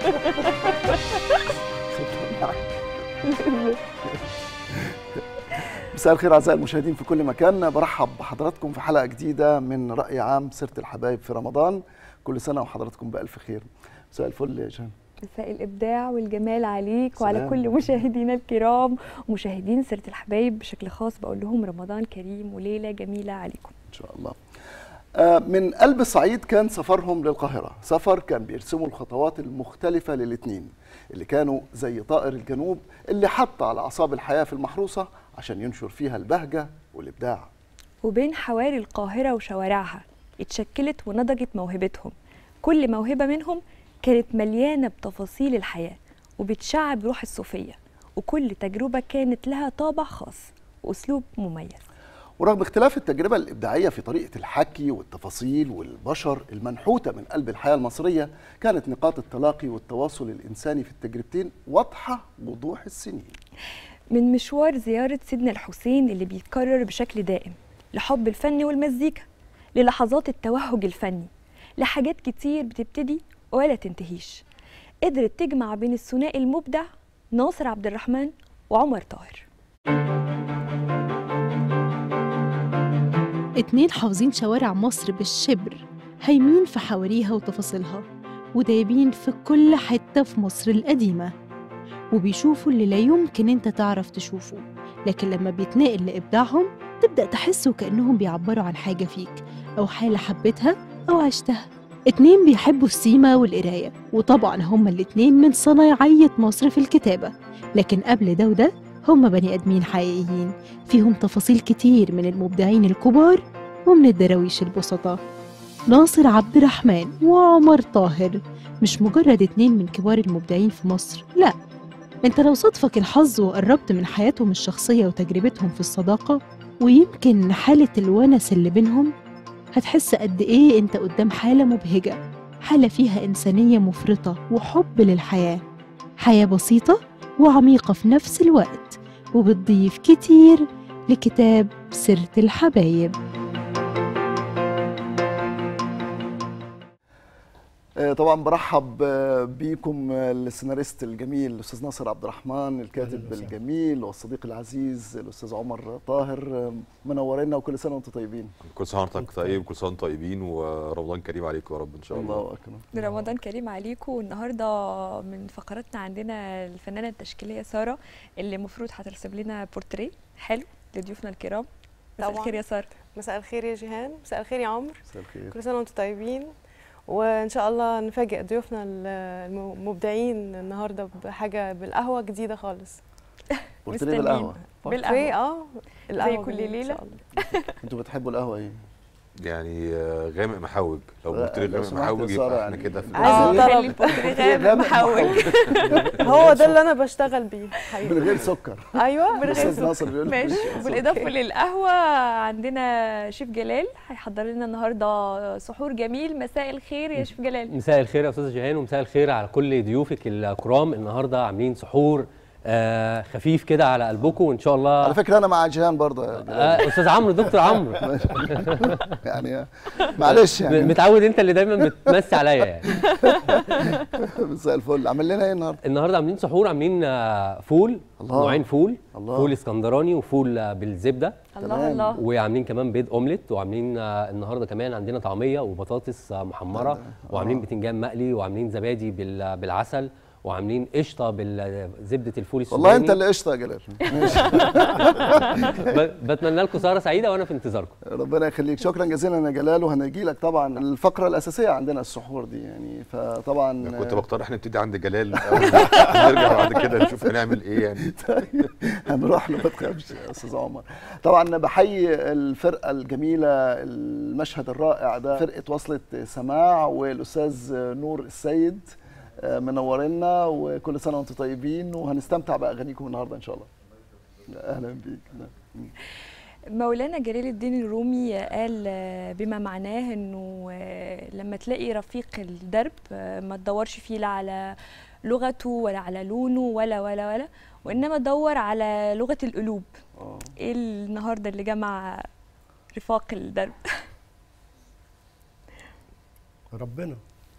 مساء الخير اعزائي المشاهدين في كل مكان برحب بحضراتكم في حلقه جديده من راي عام سيره الحبايب في رمضان كل سنه وحضراتكم بالف خير مساء الفل يا جان مساء الابداع والجمال عليك سلام. وعلى كل مشاهدينا الكرام ومشاهدين سيره الحبايب بشكل خاص بقول لهم رمضان كريم وليله جميله عليكم ان شاء الله آه، من قلب الصعيد كان سفرهم للقاهرة سفر كان بيرسموا الخطوات المختلفة للاتنين اللي كانوا زي طائر الجنوب اللي حط على أعصاب الحياة في المحروسة عشان ينشر فيها البهجة والإبداع وبين حواري القاهره وشوارعها اتشكلت ونضجت موهبتهم كل موهبه منهم كانت مليانه بتفاصيل الحياه وبتشعب روح الصوفيه وكل تجربه كانت لها طابع خاص واسلوب مميز ورغم اختلاف التجربة الإبداعية في طريقة الحكي والتفاصيل والبشر المنحوتة من قلب الحياة المصرية كانت نقاط التلاقي والتواصل الإنساني في التجربتين واضحة وضوح السنين من مشوار زيارة سيدنا الحسين اللي بيتكرر بشكل دائم لحب الفن والمزيكا للحظات التوهج الفني لحاجات كتير بتبتدي ولا تنتهيش قدرت تجمع بين الثنائي المبدع ناصر عبد الرحمن وعمر طاهر اتنين حافظين شوارع مصر بالشبر هايمين في حواريها وتفاصيلها ودايبين في كل حتة في مصر القديمة وبيشوفوا اللي لا يمكن انت تعرف تشوفه لكن لما بيتنقل لإبداعهم تبدأ تحسوا كأنهم بيعبروا عن حاجة فيك أو حالة حبيتها أو عشتها اتنين بيحبوا السيما والقراية وطبعا هما الاتنين من صنايعية مصر في الكتابة لكن قبل ده وده هما بني آدمين حقيقيين فيهم تفاصيل كتير من المبدعين الكبار ومن الدراويش البسطاء ناصر عبد الرحمن وعمر طاهر مش مجرد اتنين من كبار المبدعين في مصر لا انت لو صدفك الحظ وقربت من حياتهم الشخصية وتجربتهم في الصداقة ويمكن حالة الونس اللي بينهم هتحس قد ايه انت قدام حالة مبهجة حالة فيها إنسانية مفرطة وحب للحياة حياة بسيطة وعميقة في نفس الوقت وبتضيف كتير لكتاب سيرة الحبايب آه، طبعا برحب آه، بيكم آه، السيناريست الجميل الاستاذ ناصر عبد الرحمن الكاتب الجميل والصديق العزيز الاستاذ عمر طاهر آه، منورينا وكل سنه وانتم طيبين كل سنه وحضرتك طيب كل سنه وانتم طيبين ورمضان كريم عليكم يا رب ان شاء الله الله اكبر رمضان كريم عليكم والنهارده من فقراتنا عندنا الفنانه التشكيليه ساره اللي المفروض هترسم لنا بورتريه حلو لضيوفنا الكرام مساء طبعاً. الخير يا ساره مساء الخير يا جيهان مساء الخير يا عمرو مساء الخير كل سنه وانتم طيبين وان شاء الله نفاجئ ضيوفنا المبدعين النهارده بحاجه بالقهوه جديده خالص قلت لي مستنيين. بالقهوه بالقهوة. في اه القهوه كل جميلة إن ليلة. شاء الله. انتوا بتحبوا القهوه ايه؟ يعني آه، غامق محوج لو قلت لي لو غامق سمحت محوج يا سارة يبقى احنا يعني. كده في عايزة اه طلب. خلي البورتريه غامق محول هو ده اللي انا بشتغل بيه من حقيقي غير سكر ايوه من غير الاستاذ سكر. ناصر بيقول ماشي سكر. بالاضافه للقهوه عندنا شيف جلال هيحضر لنا النهارده سحور جميل مساء الخير يا شيف جلال مساء الخير يا استاذ جيهان ومساء الخير على كل ضيوفك الكرام النهارده عاملين سحور آه خفيف كده على قلبكم وان شاء الله على فكره انا مع جيهان برضه يا جلال. آه استاذ عمرو دكتور عمرو يعني معلش يعني متعود انت اللي دايما بتمسي عليا يعني مساء الفل عامل لنا ايه النهارده؟ النهارده عاملين سحور عاملين آه فول الله. نوعين فول الله. فول اسكندراني وفول آه بالزبده الله تمام. الله وعاملين كمان بيض اومليت وعاملين آه النهارده كمان عندنا طعميه وبطاطس آه محمره وعاملين بتنجان مقلي وعاملين زبادي بال- بالعسل وعاملين قشطه بالزبده الفول السوداني والله انت اللي قشطه يا جلال ماشي ب- بتمنى لكم سهره سعيده وانا في انتظاركم ربنا يخليك شكرا جزيلا يا جلال وهنجي لك طبعا الفقره الاساسيه عندنا السحور دي يعني فطبعا أنا كنت بقترح نبتدي عند جلال نرجع بعد كده نشوف هنعمل ايه يعني هنروح له ما تخافش يا استاذ عمر طبعا بحيي الفرقه الجميله المشهد الرائع ده فرقه وصلة سماع والاستاذ نور السيد آه، منورينا وكل سنه وانتم طيبين وهنستمتع باغانيكم النهارده ان شاء الله اهلا بيك مولانا جلال الدين الرومي قال بما معناه انه لما تلاقي رفيق الدرب ما تدورش فيه لا على لغته ولا على لونه ولا ولا ولا وانما تدور على لغه القلوب آه. ايه النهارده اللي جمع رفاق الدرب ربنا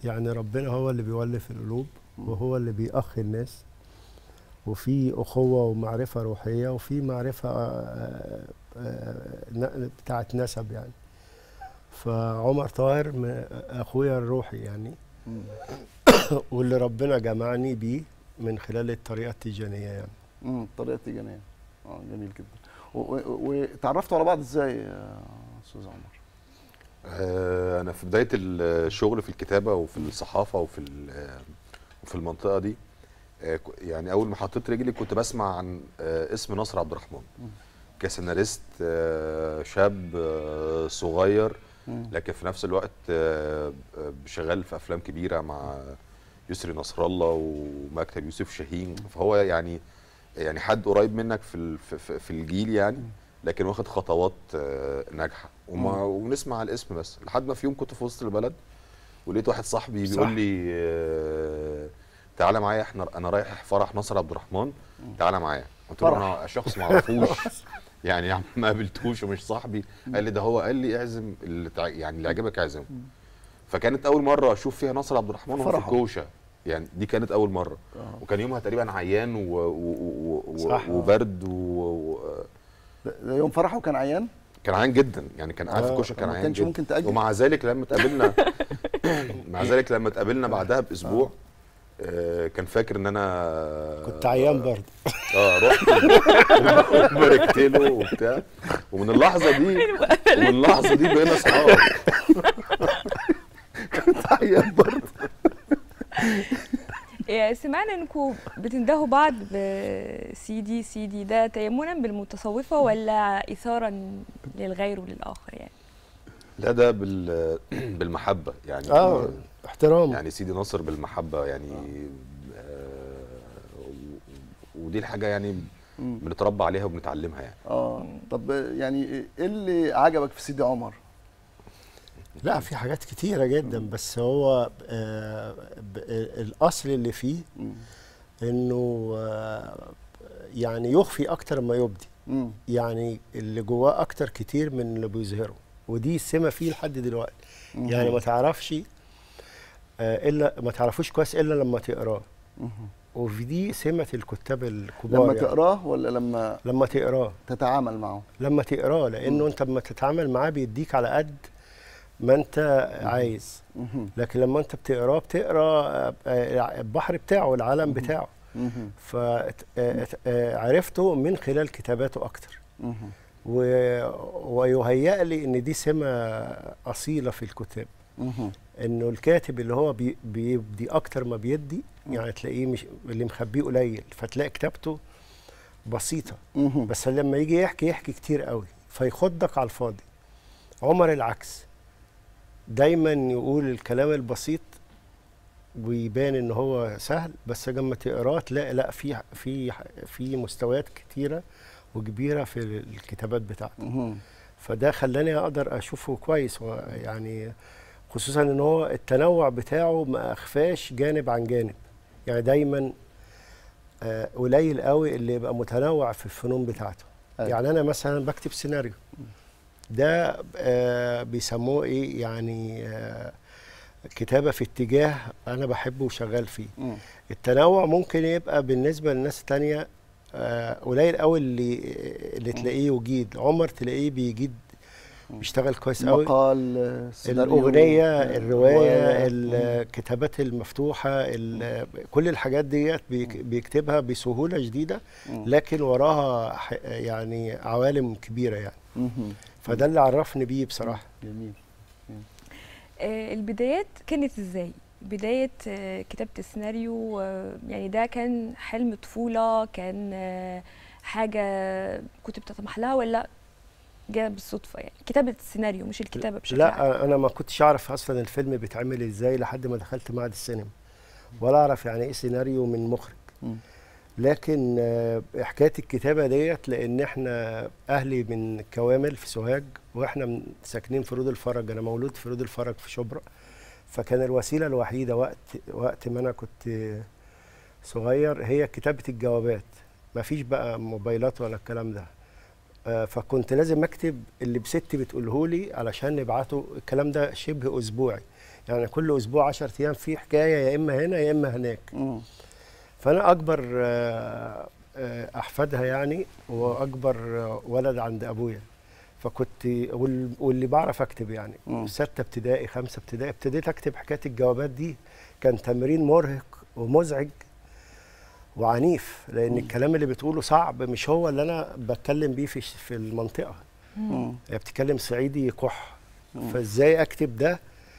يعني ربنا هو اللي بيولف القلوب وهو اللي بيأخ الناس وفي أخوة ومعرفة روحية وفي معرفة آه، آه، ن- بتاعت نسب يعني فعمر طاهر م- أخويا الروحي يعني مم. واللي ربنا جمعني بيه من خلال الطريقة التيجانية يعني امم الطريقه التيجانيه اه جميل جدا و- و- وتعرفتوا على بعض ازاي يا استاذ عمر؟ آه، انا في بدايه الشغل في الكتابه وفي الصحافه وفي ال- وفي المنطقه دي آه، ك- يعني اول ما حطيت رجلي كنت بسمع عن آه، اسم ناصر عبد الرحمن كسيناريست آه، شاب آه، صغير مم. لكن في نفس الوقت آه، آه، شغال في افلام كبيره مع يسري نصر الله ومكتب يوسف شاهين فهو يعني يعني حد قريب منك في ال- في- في في الجيل يعني لكن واخد خطوات آه، ناجحه وما ونسمع الاسم بس لحد ما في يوم كنت في وسط البلد ولقيت واحد صاحبي صح. بيقول لي آه، تعالى معايا احنا انا رايح فرح ناصر عبد الرحمن تعالى معايا قلت له فرح. انا شخص ما اعرفوش يعني يا عم ما قابلتوش ومش صاحبي قال لي ده هو قال لي اعزم اللي تع... يعني اللي يعجبك اعزمه فكانت اول مره اشوف فيها ناصر عبد الرحمن وهو في فرحه. الكوشه يعني دي كانت اول مره آه. وكان يومها تقريبا عيان و... و... و... و... صح. وبرد و... و... ده ده يوم فرحه كان عيان كان عيان جدا يعني كان قاعد في آه، الكوشه كان ما عيان كانش جدا ممكن تأجل؟ ومع ذلك لما اتقابلنا مع ذلك لما اتقابلنا بعدها باسبوع آه كان فاكر ان انا كنت عيان برضه اه رحت باركت له وبتاع ومن اللحظه دي ومن اللحظه دي بقينا اصحاب عيان برضه إيه، سمعنا انكم بتندهوا بعض بسيدي سيدي ده تيمنا بالمتصوفه ولا اثارا للغير وللاخر يعني لا ده بال بالمحبه يعني اه احترام يعني سيدي ناصر بالمحبه يعني آه و- ودي الحاجه يعني مم. بنتربى عليها وبنتعلمها يعني اه طب يعني ايه اللي عجبك في سيدي عمر؟ لا في حاجات كتيرة جدا بس هو آه ب- آه، الأصل اللي فيه مم. إنه آه يعني يخفي أكتر ما يبدي مم. يعني اللي جواه أكتر كتير من اللي بيظهره ودي سمة فيه لحد دلوقتي مم. يعني ما تعرفش آه إلا ما تعرفوش كويس إلا لما تقراه مم. وفي دي سمة الكتاب الكبار لما يعني. تقراه ولا لما لما تقراه تتعامل معه؟ لما تقراه لأنه أنت لما تتعامل معاه بيديك على قد ما أنت عايز مم. لكن لما انت بتقراه بتقرا آه، آه، البحر بتاعه العالم بتاعه مم. فعرفته من خلال كتاباته اكتر مم. و- ويهيأ لي ان دي سمه اصيله في الكتاب مم. انه الكاتب اللي هو بي- بيبدي اكتر ما بيدي يعني تلاقيه مش اللي مخبيه قليل فتلاقي كتابته بسيطه مم. بس لما يجي يحكي يحكي كتير قوي فيخضك على الفاضي عمر العكس دايما يقول الكلام البسيط ويبان ان هو سهل بس لما تقراه تلاقي لا في في في مستويات كتيره وكبيره في الكتابات بتاعته مم. فده خلاني اقدر اشوفه كويس و- يعني خصوصا ان هو التنوع بتاعه ما اخفاش جانب عن جانب يعني دايما آه، قليل قوي اللي يبقى متنوع في الفنون بتاعته أيوة. يعني انا مثلا بكتب سيناريو ده آه، بيسموه ايه يعني آه، كتابه في اتجاه انا بحبه وشغال فيه مم. التنوع ممكن يبقى بالنسبه للناس التانية آه، قليل قوي اللي اللي تلاقيه يجيد عمر تلاقيه بيجيد بيشتغل كويس قوي مقال سيناريو، الاغنيه آه، الروايه رواية. الكتابات المفتوحه ال- كل الحاجات ديت بيك- بيكتبها بسهوله شديده مم. لكن وراها ح- يعني عوالم كبيره يعني مم. فده اللي عرفني بيه بصراحه جميل آه، البدايات كانت ازاي؟ بداية آه، كتابة السيناريو آه، يعني ده كان حلم طفولة كان آه، حاجة كنت بتطمح لها ولا جاء بالصدفة يعني كتابة السيناريو مش الكتابة بشكل عام لا انا ما كنتش اعرف اصلا الفيلم بيتعمل ازاي لحد ما دخلت معهد السينما ولا اعرف يعني ايه سيناريو من مخرج مم. لكن آه، حكايه الكتابه ديت لان احنا اهلي من الكوامل في سوهاج واحنا من- ساكنين في رود الفرج انا مولود في رود الفرج في شبرا فكان الوسيله الوحيده وقت وقت ما انا كنت صغير هي كتابه الجوابات ما فيش بقى موبايلات ولا الكلام ده آه، فكنت لازم اكتب اللي بستي بتقوله لي علشان نبعته الكلام ده شبه اسبوعي يعني كل اسبوع 10 ايام في حكايه يا اما هنا يا اما هناك مم. فانا اكبر آه، آه، احفادها يعني واكبر آه، ولد عند ابويا فكنت وال- واللي بعرف اكتب يعني مم. سته ابتدائي خمسه ابتدائي ابتديت اكتب حكايه الجوابات دي كان تمرين مرهق ومزعج وعنيف لان الكلام اللي بتقوله صعب مش هو اللي انا بتكلم بيه في في المنطقه مم. هي بتتكلم صعيدي قح فازاي اكتب ده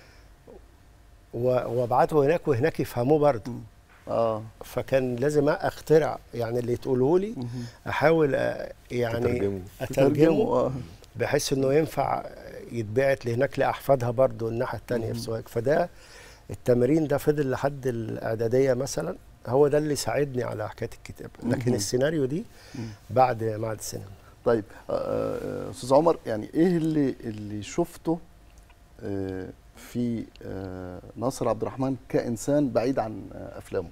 و- وابعته هناك وهناك يفهموه برضه اه فكان لازم اخترع يعني اللي تقوله لي احاول آه، يعني تترجمه. اترجمه اه بحيث انه ينفع يتبعت لهناك لاحفادها برضه الناحيه الثانيه في سوهاج فده التمرين ده فضل لحد الاعداديه مثلا هو ده اللي ساعدني على حكايه الكتابه لكن مهم. السيناريو دي بعد معهد السينما طيب آه، آه، استاذ عمر يعني ايه اللي اللي شفته آه، في آه، ناصر عبد الرحمن كانسان بعيد عن آه، افلامه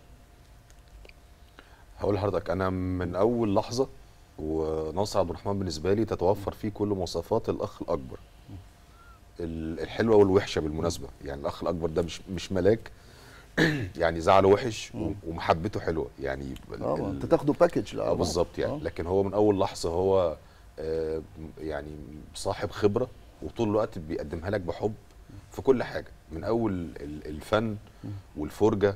هقول لحضرتك انا من اول لحظه وناصر عبد الرحمن بالنسبه لي تتوفر فيه كل مواصفات الاخ الاكبر ال- الحلوه والوحشه بالمناسبه يعني الاخ الاكبر ده مش مش ملاك يعني زعله وحش و- ومحبته حلوه يعني ال- اه ال- انت تاخده باكج اه بالظبط يعني لكن هو من اول لحظه هو آه، يعني صاحب خبره وطول الوقت بيقدمها لك بحب في كل حاجه من اول ال- الفن والفرجه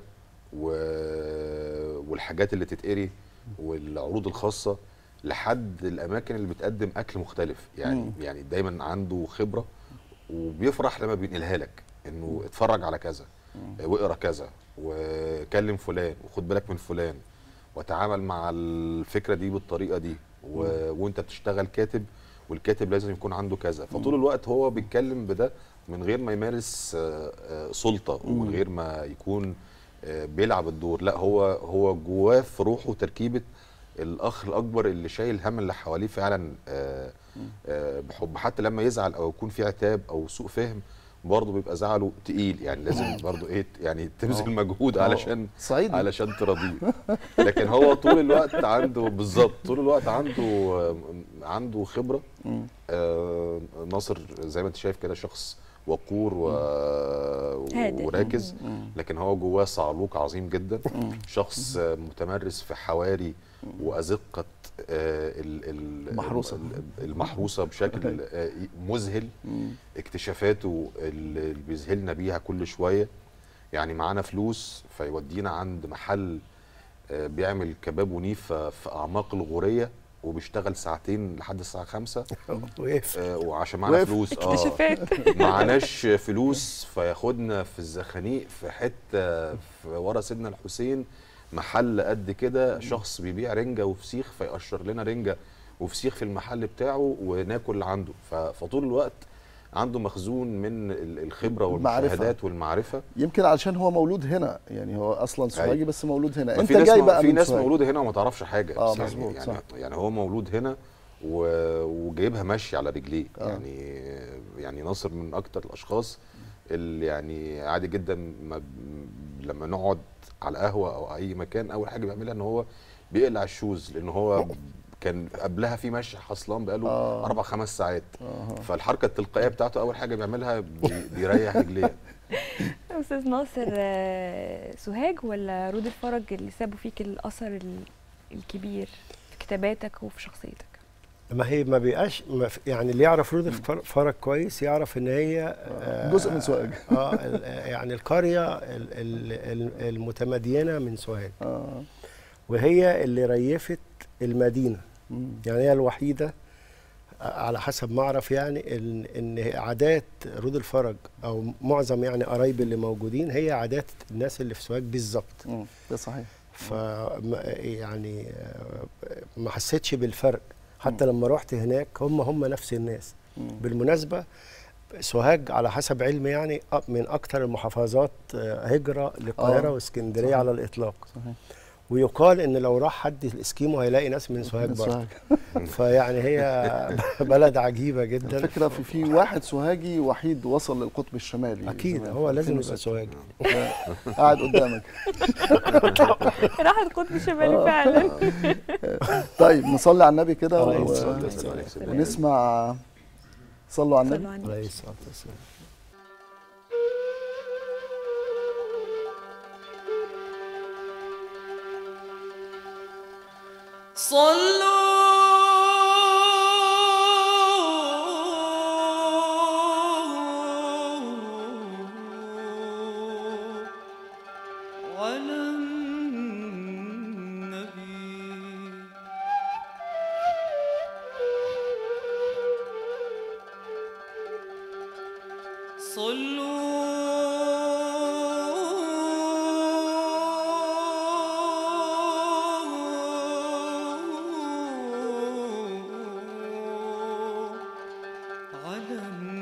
و- والحاجات اللي تتقري والعروض الخاصه لحد الاماكن اللي بتقدم اكل مختلف يعني مم. يعني دايما عنده خبره وبيفرح لما بينقلها لك انه اتفرج على كذا واقرا كذا وكلم فلان وخد بالك من فلان وتعامل مع الفكره دي بالطريقه دي و... وانت بتشتغل كاتب والكاتب لازم يكون عنده كذا فطول الوقت هو بيتكلم بده من غير ما يمارس آه، آه، سلطه ومن غير ما يكون آه، بيلعب الدور لا هو هو جواه في روحه تركيبه الاخ الاكبر اللي شايل هم اللي حواليه فعلا آه، آه، بحب حتى لما يزعل او يكون في عتاب او سوء فهم برضه بيبقى زعله تقيل يعني لازم برضه ايه يعني تبذل مجهود علشان صعيدي علشان تراضيه لكن هو طول الوقت عنده بالظبط طول الوقت عنده عنده خبره مم. آه، ناصر زي ما انت شايف كده شخص وقور و... هادئ. وراكز مم. لكن هو جواه صعلوك عظيم جدا شخص آه، متمرس في حواري وأزقة آه، ال- ال- المحروسة. ال- المحروسة بشكل آه، مذهل مم. اكتشافاته اللي اللي بيذهلنا بيها كل شويه يعني معانا فلوس فيودينا عند محل آه، بيعمل كباب ونيف في اعماق الغوريه وبيشتغل ساعتين لحد الساعه خمسة وقف آه، وعشان معانا وقف. فلوس اه اكتشافات معناش فلوس فياخدنا في الزخانيق في حته في ورا سيدنا الحسين محل قد كده شخص بيبيع رنجه وفسيخ فيقشر لنا رنجه وفسيخ في المحل بتاعه وناكل عنده ف- فطول الوقت عنده مخزون من ال- الخبره المعرفة. والمشاهدات والمعرفه يمكن علشان هو مولود هنا يعني هو اصلا سوهاجي بس مولود هنا ما انت في ناس جاي ما- بقى في من ناس سوهاج. مولوده هنا وما تعرفش حاجه آه، بس يعني مظبوط، يعني, صح. يعني هو مولود هنا و... وجايبها ماشي على رجليه آه. يعني يعني ناصر من اكتر الاشخاص اللي يعني عادي جدا ما... لما نقعد على قهوه او اي مكان اول حاجه بيعملها ان هو بيقلع الشوز لان هو كان قبلها في مشي حصلان بقاله آه. اربع خمس ساعات آه. فالحركه التلقائيه بتاعته اول حاجه بيعملها بي... بيريح رجليه استاذ ناصر آه، سوهاج ولا رود الفرج اللي سابوا فيك الاثر ال- الكبير في كتاباتك وفي شخصيتك ما هي ما بيبقاش ما في- يعني اللي يعرف رود الفر- فرج كويس يعرف ان هي آه، جزء من سوهاج. اه ال- آه، يعني القريه ال- ال- ال- المتمدينه من سوهاج اه وهي اللي ريفت المدينه مم. يعني هي الوحيده على حسب ما اعرف يعني ان ان عادات رود الفرج او معظم يعني قرايبي اللي موجودين هي عادات الناس اللي في سوهاج بالظبط مم. ده صحيح ف يعني آه، ما حسيتش بالفرق حتى لما رحت هناك هم هم نفس الناس مم. بالمناسبه سوهاج على حسب علمي يعني أ- من اكثر المحافظات آه، هجره للقاهره آه، واسكندريه صحيح. على الاطلاق صحيح ويقال ان لو راح حد الاسكيمو هيلاقي ناس من سوهاج من برضه سوهاج. فيعني هي بلد عجيبه جدا الفكره في في واحد سوهاجي وحيد وصل للقطب الشمالي اكيد زمان هو في لازم يبقى 2006. سوهاجي قاعد قدامك راح القطب الشمالي فعلا طيب نصلي على النبي كده عليه و... الصلاة والسلام. ونسمع صلوا على النبي صلوا على النبي. عليه الصلاه والسلام صلوا على النبي صلوا على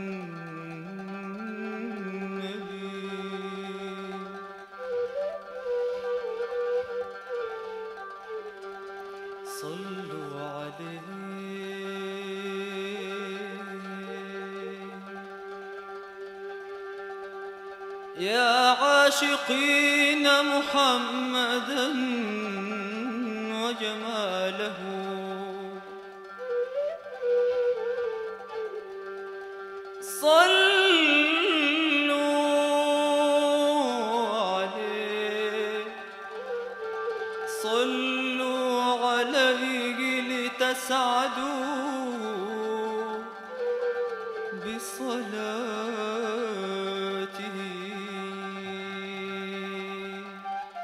النبي صلوا عليه يا عاشقين محمدا وجماله صلوا عليه صلوا عليه لتسعدوا بصلاته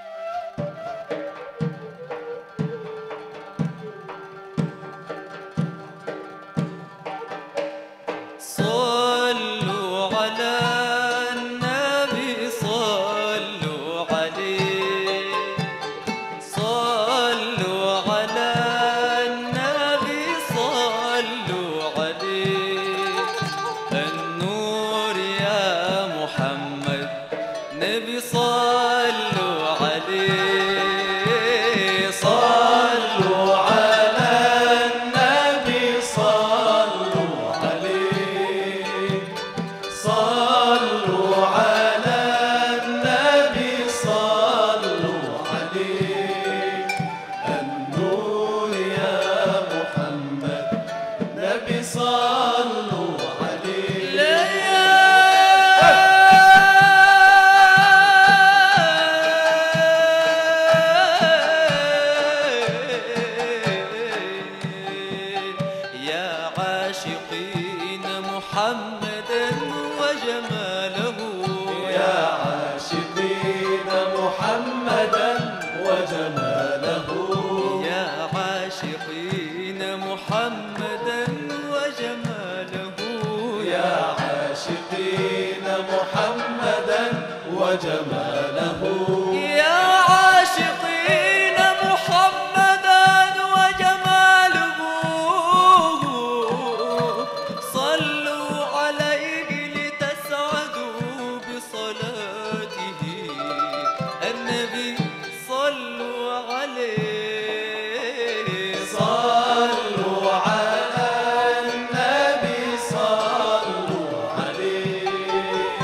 صلوا على النبي صلوا عليه صلوا على النبي صلوا عليه النور يا محمد نبي صلوا عليه صلوا على النبي صلوا عليه صلوا على النبي صلوا عليه النور يا محمد نبي صلوا عليه يا عاشقين محمدا وجماله يا عاشقين محمدا وجماله يا عاشقين محمدا وجماله يا عاشقين محمدا وجماله يا عاشقين محمدا وجماله صلوا عليه لتسعدوا بصلاته النبي صلوا عليه صلوا على النبي صلوا عليه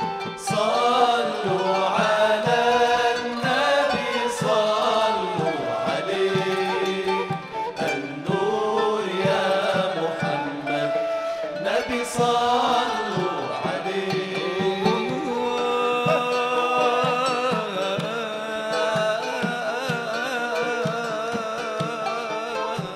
صلوا على النبي صلوا عليه النور يا محمد نبي صلوا عليه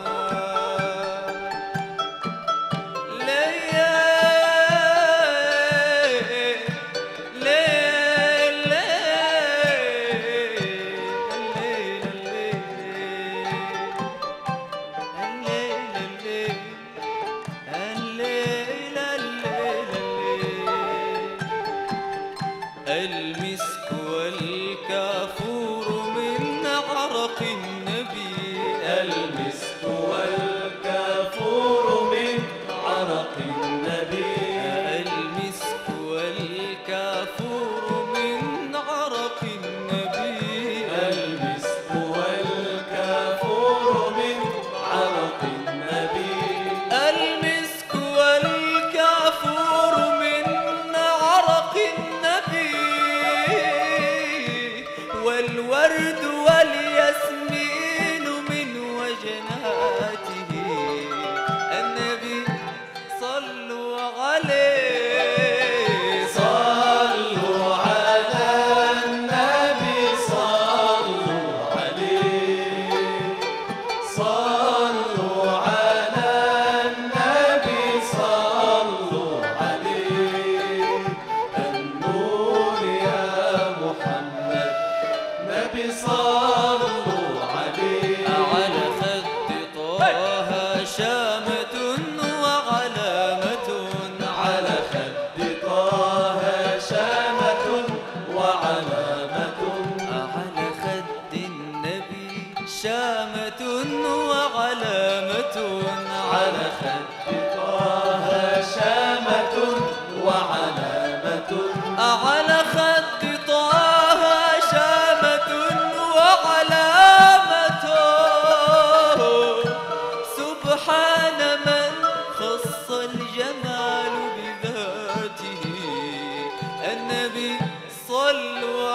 صلوا على النبي صلوا عليه النور يا محمد نبي صلوا عليه على خد طه شامة وعلامة على خد طه شامة وعلامة على خد النبي شامة وعلامة على خد طه شامة وعلامة على خد طه شامة وعلامة سبحان من خص الجمال بذاته النبي صلوا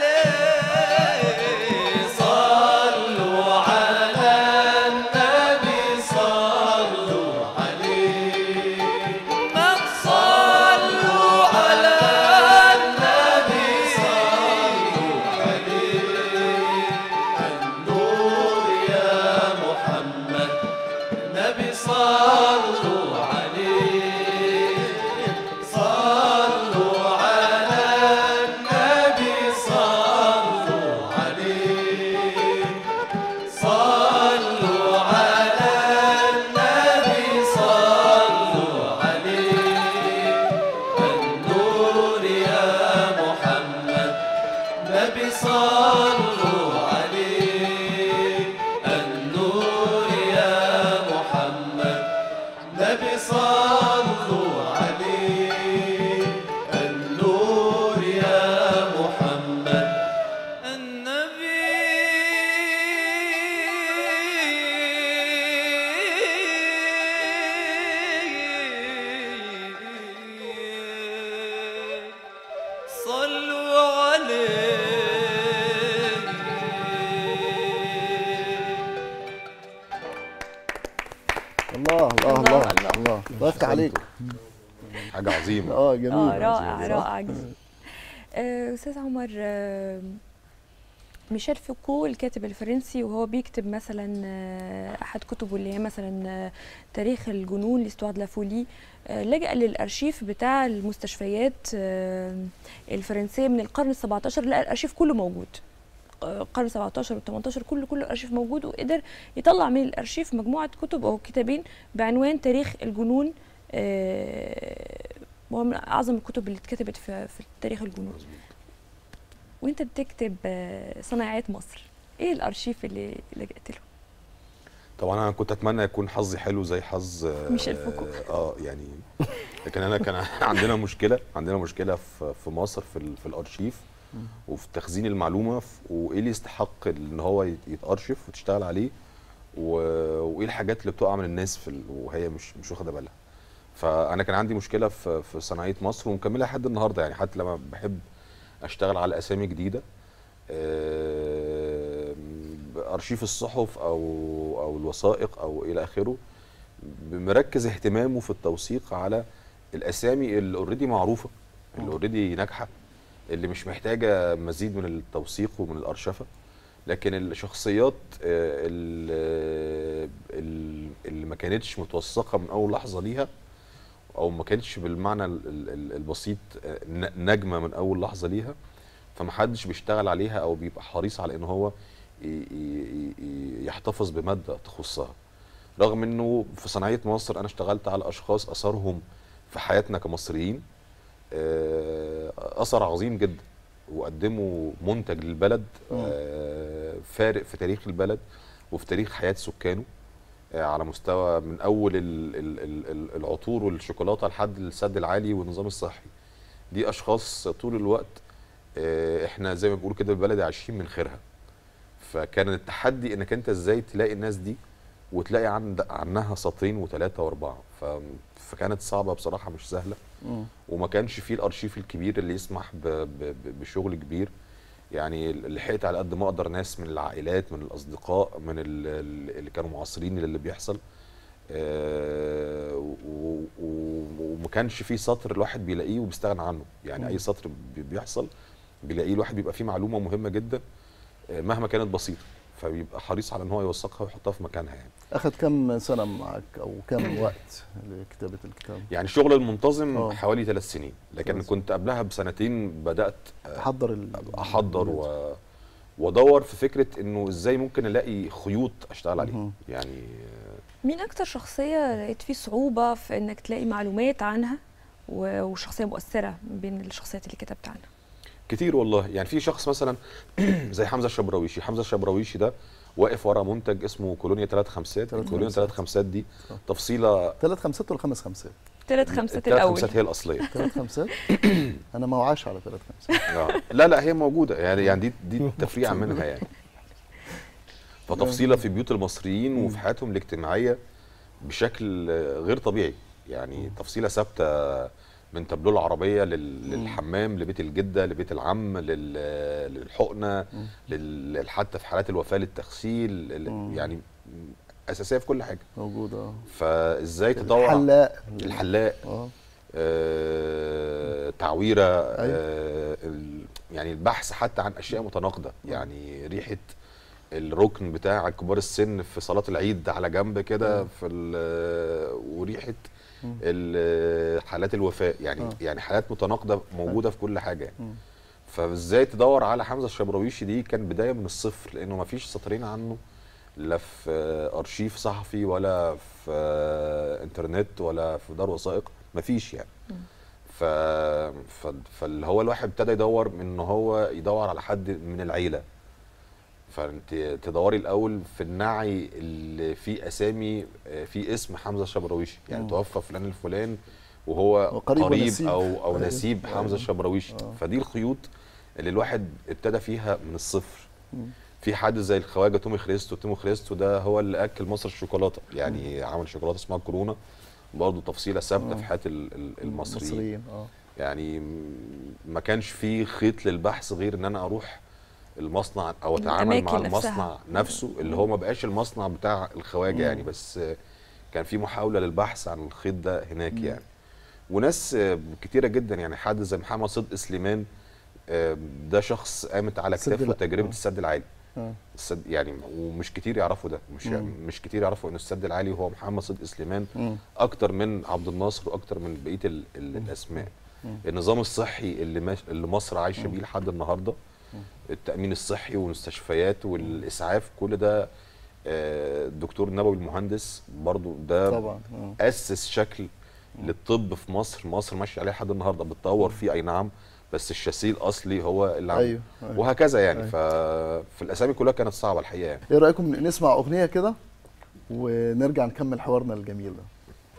عليه صلوا على النبي صلوا عليه من صلوا على النبي صلوا عليه النور يا محمد نبي صلوا عليه صلوا على النبي صلوا عليه صلوا على النبي صلوا عليه النور يا محمد نبي صلوا عليه النور يا محمد نبي صلوا عليه النور يا محمد النبي صلوا عليه الله الله الله الله بارك عليك حاجه عظيمه اه جميل اه رائع صح؟ رائع جدا آه، استاذ عمر آه، ميشيل فوكو الكاتب الفرنسي وهو بيكتب مثلا آه، احد كتبه اللي هي مثلا آه، تاريخ الجنون لاستواد لافولي آه، لجأ للارشيف بتاع المستشفيات آه، الفرنسيه من القرن ال17 لقى الارشيف كله موجود آه، القرن 17 وال18 كله كله الارشيف موجود وقدر يطلع من الارشيف مجموعه كتب او كتابين بعنوان تاريخ الجنون آه، وهو من اعظم الكتب اللي اتكتبت في في تاريخ الجنون وانت بتكتب آه، صناعات مصر ايه الارشيف اللي لجأت له طبعا انا كنت اتمنى يكون حظي حلو زي حظ آه، ميشيل فوكو. اه يعني لكن انا كان عندنا مشكله عندنا مشكله في في مصر في ال- في الارشيف وفي تخزين المعلومه ف- وايه اللي يستحق ان هو يت- يتارشف وتشتغل عليه و- وايه الحاجات اللي بتقع من الناس في ال- وهي مش مش واخده بالها فانا كان عندي مشكله في في صناعيه مصر ومكملها لحد النهارده يعني حتى لما بحب اشتغل على اسامي جديده آه، ارشيف الصحف او او الوثائق او الى اخره مركز اهتمامه في التوثيق على الاسامي اللي اوريدي معروفه اللي اوريدي ناجحه اللي مش محتاجه مزيد من التوثيق ومن الارشفه لكن الشخصيات آه، ال- ال- اللي ما كانتش متوثقه من اول لحظه ليها او ما كانتش بالمعنى ال- ال- البسيط آه، ن- نجمه من اول لحظه ليها فمحدش بيشتغل عليها او بيبقى حريص على ان هو ي- ي- ي- يحتفظ بماده تخصها رغم انه في صناعيه مصر انا اشتغلت على اشخاص اثرهم في حياتنا كمصريين آه، اثر عظيم جدا وقدموا منتج للبلد آه، فارق في تاريخ البلد وفي تاريخ حياه سكانه آه، على مستوى من اول ال- ال- ال- ال- العطور والشوكولاته لحد السد العالي والنظام الصحي دي اشخاص طول الوقت آه، احنا زي ما بنقول كده بالبلدي عايشين من خيرها فكان التحدي انك انت ازاي تلاقي الناس دي وتلاقي عند عنها سطرين وثلاثه واربعه ف... فكانت صعبه بصراحه مش سهله مم. وما كانش فيه الارشيف الكبير اللي يسمح ب... ب... ب- بشغل كبير يعني لحقت على قد ما اقدر ناس من العائلات من الاصدقاء من ال- ال- اللي كانوا معاصرين للي بيحصل آه، و- و- وما كانش فيه سطر الواحد بيلاقيه وبيستغنى عنه يعني اي سطر بي- بيحصل بيلاقيه الواحد بيبقى فيه معلومه مهمه جدا آه، مهما كانت بسيطه فبيبقى حريص على ان هو يوثقها ويحطها في مكانها يعني اخذ كم سنه معك او كم وقت لكتابه الكتاب يعني الشغل المنتظم آه. حوالي ثلاث سنين لكن ثلاث كنت قبلها بسنتين بدات تحضر ال- احضر و... وادور في فكره انه ازاي ممكن الاقي خيوط اشتغل عليها مهم. يعني مين اكتر شخصيه لقيت فيه صعوبه في انك تلاقي معلومات عنها و- وشخصيه مؤثره بين الشخصيات اللي كتبت عنها كتير والله يعني في شخص مثلا زي حمزه الشبراويشي حمزه الشبراويشي ده واقف ورا منتج اسمه كولونيا ثلاث خمسات تلات كولونيا خمسات. ثلاث خمسات دي صح. تفصيله ثلاث خمسات ولا خمس خمسات؟ ثلاث خمسات التلات الاول خمسات هي الاصليه ثلاث خمسات انا ما وعاش على ثلاث خمسات آه. لا لا هي موجوده يعني يعني دي دي تفريعه منها يعني فتفصيله في بيوت المصريين وفي حياتهم الاجتماعيه بشكل آه، غير طبيعي يعني تفصيله ثابته من تابلو العربيه لل- للحمام لبيت الجده لبيت العم لل- للحقنه لل- حتى في حالات الوفاه للتغسيل لل- يعني اساسيه في كل حاجه موجوده فازاي تدور الحلاق الحلاق اه آه، تعويره آه، ال- يعني البحث حتى عن اشياء متناقضه يعني ريحه الركن بتاع كبار السن في صلاه العيد على جنب كده في ال- وريحه ال- حالات الوفاه يعني آه. يعني حالات متناقضه موجوده في كل حاجه يعني مم. فازاي تدور على حمزه الشبراويشي دي كان بدايه من الصفر لانه ما فيش سطرين عنه لا في آه، ارشيف صحفي ولا في آه، انترنت ولا في دار وثائق ما فيش يعني ف... ف... فاللي هو الواحد ابتدى يدور من ان هو يدور على حد من العيله فانت تدوري الاول في النعي اللي فيه اسامي آه، في اسم حمزه الشبراويشي يعني مم. توفى فلان الفلان وهو وقريب قريب, ونسيب. او او أيوة. نسيب أيوة. حمزه الشبراويشي آه. فدي الخيوط اللي الواحد ابتدى فيها من الصفر مم. في حد زي الخواجه تومي خريستو تومي خريستو ده هو اللي اكل مصر الشوكولاته يعني عمل شوكولاته اسمها كورونا برضه تفصيله ثابته في حياه ال- ال- المصريين المصريين اه يعني م- ما كانش في خيط للبحث غير ان انا اروح المصنع او اتعامل مع الأماكن نفسها. المصنع نفسه اللي هو ما بقاش المصنع بتاع الخواجه يعني بس آه، كان في محاوله للبحث عن الخيط ده هناك يعني وناس آه، كتيره جدا يعني حد زي محمد صدق سليمان آه، ده شخص قامت على السد كتافه لا- تجربه آه. السد العالي آه. السد يعني ومش كتير يعرفوا ده مش مم. مش كتير يعرفوا ان السد العالي هو محمد صدق سليمان مم. اكتر من عبد الناصر واكتر من بقيه ال ال الاسماء النظام الصحي اللي ماش اللي مصر عايشه بيه لحد النهارده التامين الصحي والمستشفيات والاسعاف كل ده آه، الدكتور النبوي المهندس برضو ده طبعا آه. اسس شكل للطب في مصر مصر ماشيه عليه لحد النهارده بتطور فيه اي نعم بس الشاسيه الاصلي هو اللي عامله. ايوه أيوة. وهكذا يعني أيوة. ففي الاسامي كلها كانت صعبه الحقيقه يعني ايه رايكم نسمع اغنيه كده ونرجع نكمل حوارنا الجميل ده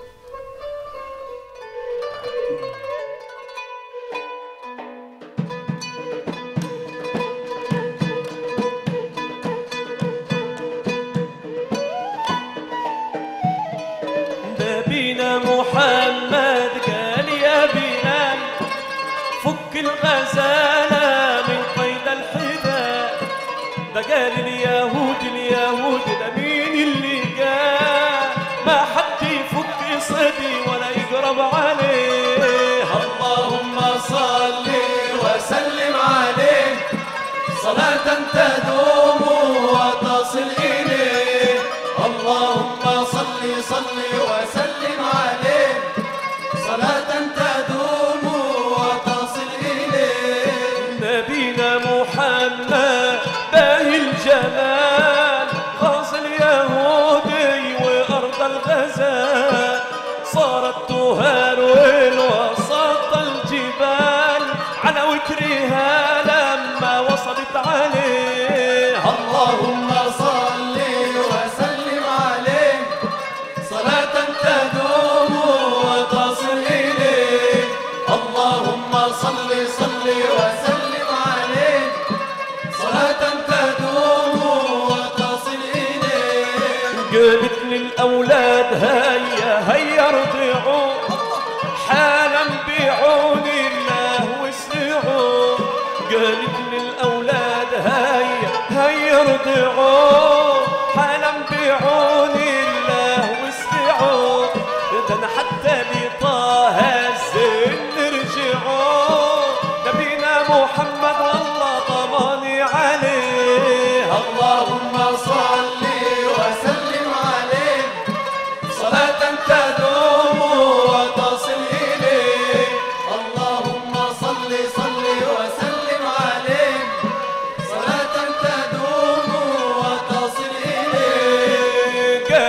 نبينا محمد قال يا بلال فك الغزالة من قيد الحذاء ده قال اليهود اليهود ده مين اللي قال ما حد يفك صدي ولا يقرب عليه اللهم صل وسلم عليه صلاة تدوم وتصل إليه اللهم صل صل وسلم عليه صلاة تدوم وتصل إليه نبينا محمد باهي الجمال غاز اليهودي وارض الغزال صارت تهان والوسط الجبال على وكرها لما وصلت عليه اللهم صل وسلم عليه صلاة تدوم وتصل إليه اللهم صل صل وسلم عليه صلاة تدوم وتصل إليه قالت للأولاد هيا هيا ارضعوا حالا بعون الله واسرعوا قالت للأولاد هيا هيا ارضعوا حالا بعون الله واسرعوا ده انا حتى لطه الزين نرجعوا نبينا محمد والله ضماني عليه اللهم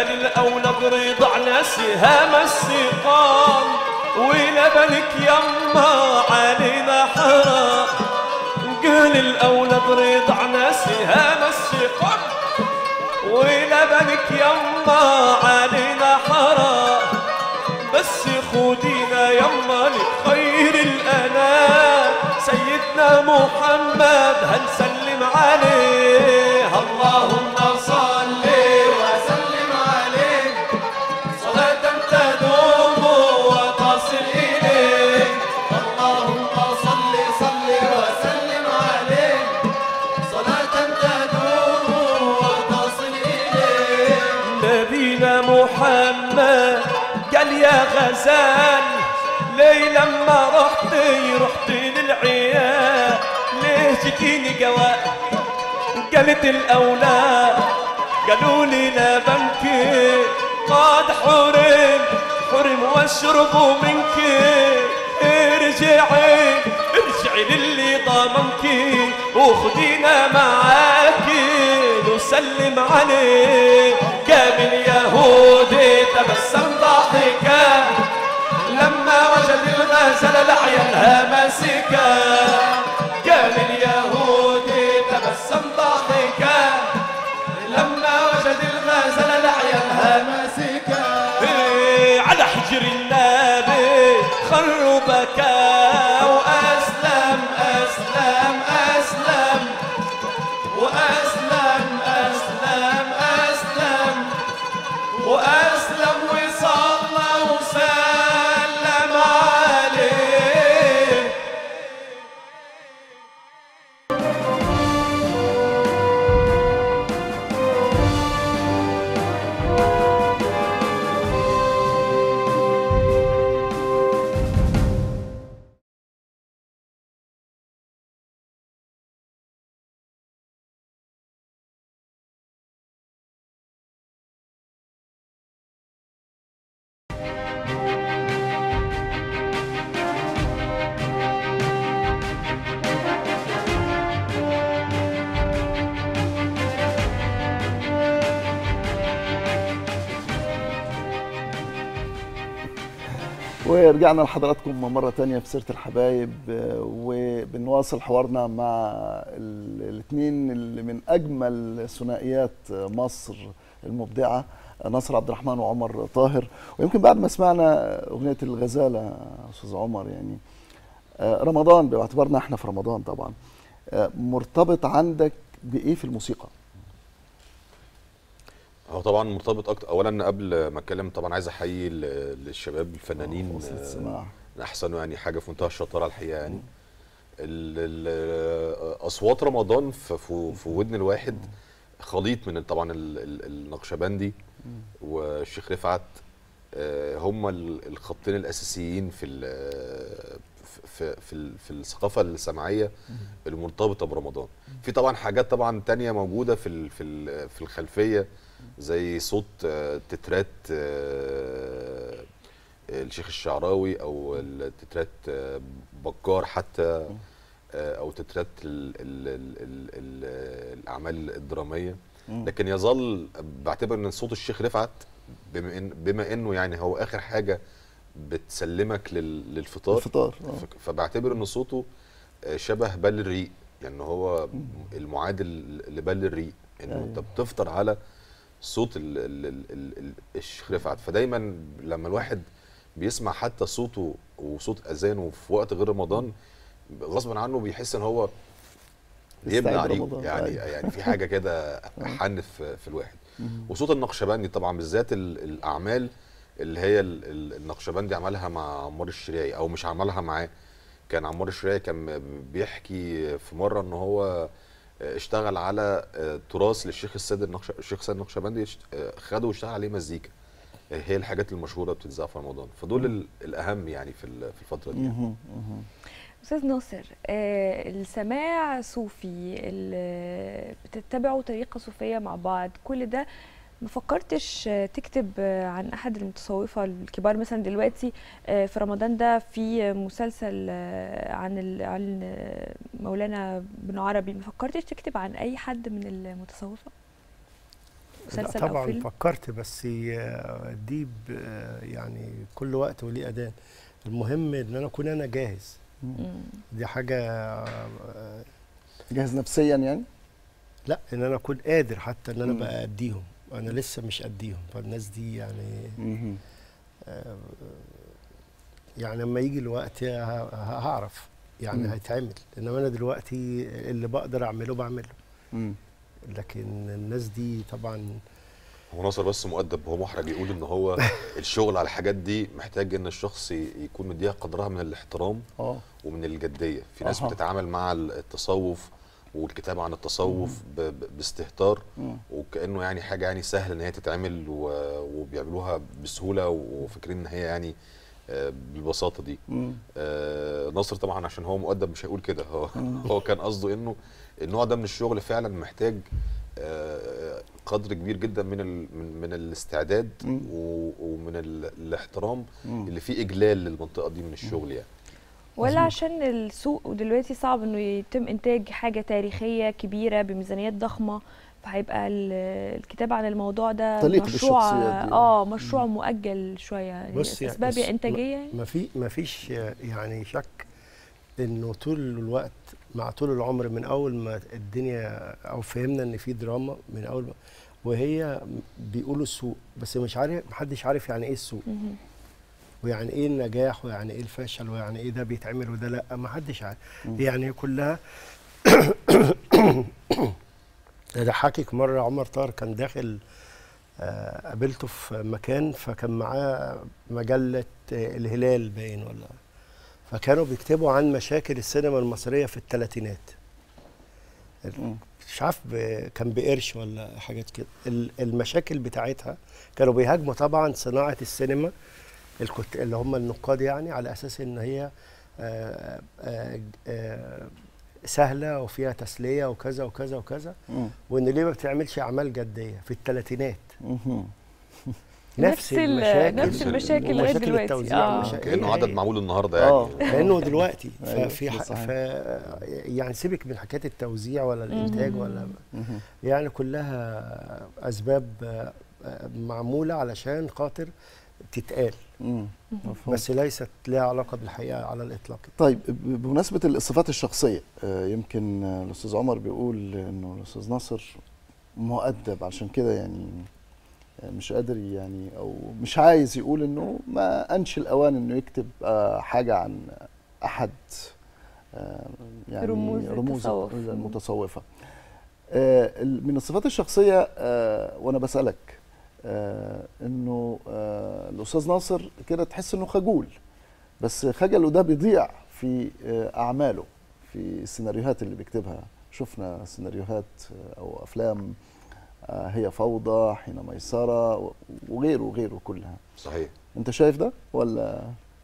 الأولاد رضع على سهام السقام ولبنك يما علينا حرام قال الأولاد رضع على سهام السقام ولبنك يما علينا حرام بس خدينا يما لخير الأنام سيدنا محمد هنسلم عليه اللهم صل وسلم عليه صلاة تدوم وتصل إليه اللهم صل صل وسلم عليه صلاة تدوم وتصل إليه نبينا محمد قال يا غزال ليه لما رحتي رحتي للعيال ليه جيتيني قواد قالت الاولاد قالوا لي لا بنكي قد حرم حرم واشربوا منك ارجعي ارجعي للي ضمنكي وخدينا معاكي نسلم عليه قام اليهودي تبسم ضاحكا لما وجد الغزل لعينها ماسكا قام اليهودي تبسم ضاحكا لما وجد الغزل لعينها ماسكا إيه، على حجر النبي خروا بكى واسلم اسلم اسلم واسلم اسلم اسلم واسلم وصلى وسلم عليه ورجعنا لحضراتكم مرة تانية في سيرة الحبايب آه، وبنواصل حوارنا مع الاثنين اللي من أجمل ثنائيات مصر المبدعة ناصر عبد الرحمن وعمر طاهر ويمكن بعد ما سمعنا أغنية الغزالة أستاذ عمر يعني آه، رمضان باعتبارنا احنا في رمضان طبعا آه، مرتبط عندك بإيه في الموسيقى؟ هو طبعا مرتبط اكتر اولا قبل ما اتكلم طبعا عايز احيي ال- الشباب الفنانين وصلة آه، السماع احسنوا يعني حاجه في منتهى الشطاره الحقيقه يعني ال- ال- اصوات رمضان في في في ودن الواحد خليط من طبعا ال- ال- النقشبندي والشيخ رفعت آه، هم ال- الخطين الاساسيين في ال- في في ال- في الثقافه السمعيه المرتبطه برمضان في طبعا حاجات طبعا تانية موجوده في ال- في ال- في الخلفيه زي صوت آه، تترات آه، الشيخ الشعراوي او التترات آه، بكار حتى آه، او تترات ال ال ال ال ال الاعمال الدراميه لكن يظل بعتبر ان صوت الشيخ رفعت بما, إن بما انه يعني هو اخر حاجه بتسلمك لل للفطار الفطار آه. ف- فبعتبر ان صوته آه، شبه بل الريق يعني هو المعادل لبل الريق انه أيوة. انت بتفطر على صوت ال ال ال ال ال الشيخ رفعت فدايما لما الواحد بيسمع حتى صوته وصوت اذانه في وقت غير رمضان غصبا عنه بيحس ان هو بيبنى بيستعيد عليه رمضان، يعني أيوة. يعني في حاجه كده حن في, في الواحد وصوت النقشبندي طبعا بالذات ال- الاعمال اللي هي ال- ال- النقشبندي عملها مع عمار الشريعي او مش عملها معاه كان عمار الشريعي كان بيحكي في مره ان هو اشتغل على آه، تراث للشيخ السيد النقش... الشيخ سيد النقشبندي اشت- آه، خده واشتغل عليه مزيكا آه، هي الحاجات المشهوره بتتذاع في رمضان فدول ال- الاهم يعني في ال- في الفتره دي يعني. مهم. مهم. استاذ ناصر آه السماع صوفي ال- بتتبعوا طريقه صوفيه مع بعض كل ده ما فكرتش آه، تكتب آه، عن احد المتصوفه الكبار مثلا دلوقتي آه، في رمضان ده في مسلسل آه، عن ال- عن آه، مولانا بن عربي ما فكرتش تكتب عن اي حد من المتصوفه مسلسل لا او طبعا فيلم فكرت بس آه، دي ب- آه، يعني كل وقت وليه اذان المهم ان انا اكون انا جاهز مم. دي حاجه آه، جاهز نفسيا يعني لا ان انا اكون قادر حتى ان انا مم. بقى اديهم انا لسه مش اديهم فالناس دي يعني مهم. آه، يعني لما يجي الوقت ه- ه- هعرف يعني مم. هيتعمل انما انا دلوقتي اللي بقدر اعمله بعمله مم. لكن الناس دي طبعا هو ناصر بس مؤدب هو محرج يقول ان هو الشغل على الحاجات دي محتاج ان الشخص ي- يكون مديها قدرها من الاحترام اه ومن الجديه في ناس أها. بتتعامل مع التصوف والكتابه عن التصوف ب- ب- باستهتار مم. وكانه يعني حاجه يعني سهل ان هي تتعمل و- وبيعملوها بسهوله وفاكرين ان هي يعني آه، بالبساطه دي مم. آه، ناصر طبعا عشان هو مؤدب مش هيقول كده هو هو كان قصده انه النوع ده من الشغل فعلا محتاج آه، قدر كبير جدا من ال من, من الاستعداد مم. و- ومن ال الاحترام مم. اللي فيه اجلال للمنطقه دي من الشغل يعني ولا عشان السوق ودلوقتي صعب انه يتم انتاج حاجه تاريخيه كبيره بميزانيات ضخمه فهيبقى ال- الكتابه عن الموضوع ده تليق مشروع بالشخصيات دي. اه مشروع مؤجل شويه يعني بص يعني اسباب بس انتاجيه يعني ما في ما فيش يعني شك انه طول الوقت مع طول العمر من اول ما الدنيا او فهمنا ان في دراما من اول ما وهي بيقولوا السوق بس مش عارف محدش عارف يعني ايه السوق مهم. ويعني ايه النجاح ويعني ايه الفشل ويعني ايه ده بيتعمل وده لا ما حدش عارف يعني هي كلها اضحكك مره عمر طاهر كان داخل آه، قابلته في مكان فكان معاه مجله آه، الهلال باين ولا فكانوا بيكتبوا عن مشاكل السينما المصريه في الثلاثينات مم. مش عارف ب- كان بقرش ولا حاجات كده ال- المشاكل بتاعتها كانوا بيهاجموا طبعا صناعه السينما الكت... اللي هم النقاد يعني على اساس ان هي آه، آه، آه، سهله وفيها تسليه وكذا وكذا وكذا مم. وان ليه ما بتعملش اعمال جديه في الثلاثينات مهم. نفس ال- المشاكل نفس المشاكل لغايه ومشاكل دلوقتي التوزيع اه ومشاكل- كانه هي- عدد هي. معمول النهارده يعني آه. لانه دلوقتي أيوة، ففي ده ح... صحيح. ف... يعني سيبك من حكايه التوزيع ولا الانتاج ولا مهم. يعني كلها اسباب آه، آه، معموله علشان خاطر تتقال مم. مفهوم. بس ليست لها علاقه بالحقيقه على الاطلاق طيب ب- بمناسبة الصفات الشخصية آه، يمكن آه، الأستاذ عمر بيقول إنه الأستاذ ناصر مؤدب عشان كده يعني آه، مش قادر يعني أو مش عايز يقول إنه ما أنش الأوان إنه يكتب آه، حاجة عن أحد آه، يعني رموز التصوف. المتصوفة آه، ال- من الصفات الشخصية آه، وأنا بسألك آه، إنه آه، الأستاذ ناصر كده تحس إنه خجول بس خجله ده بيضيع في آه، اعماله في السيناريوهات اللي بيكتبها شفنا سيناريوهات آه، او افلام آه، هي فوضى حين ميسره و- وغيره وغيره كلها صحيح انت شايف ده ولا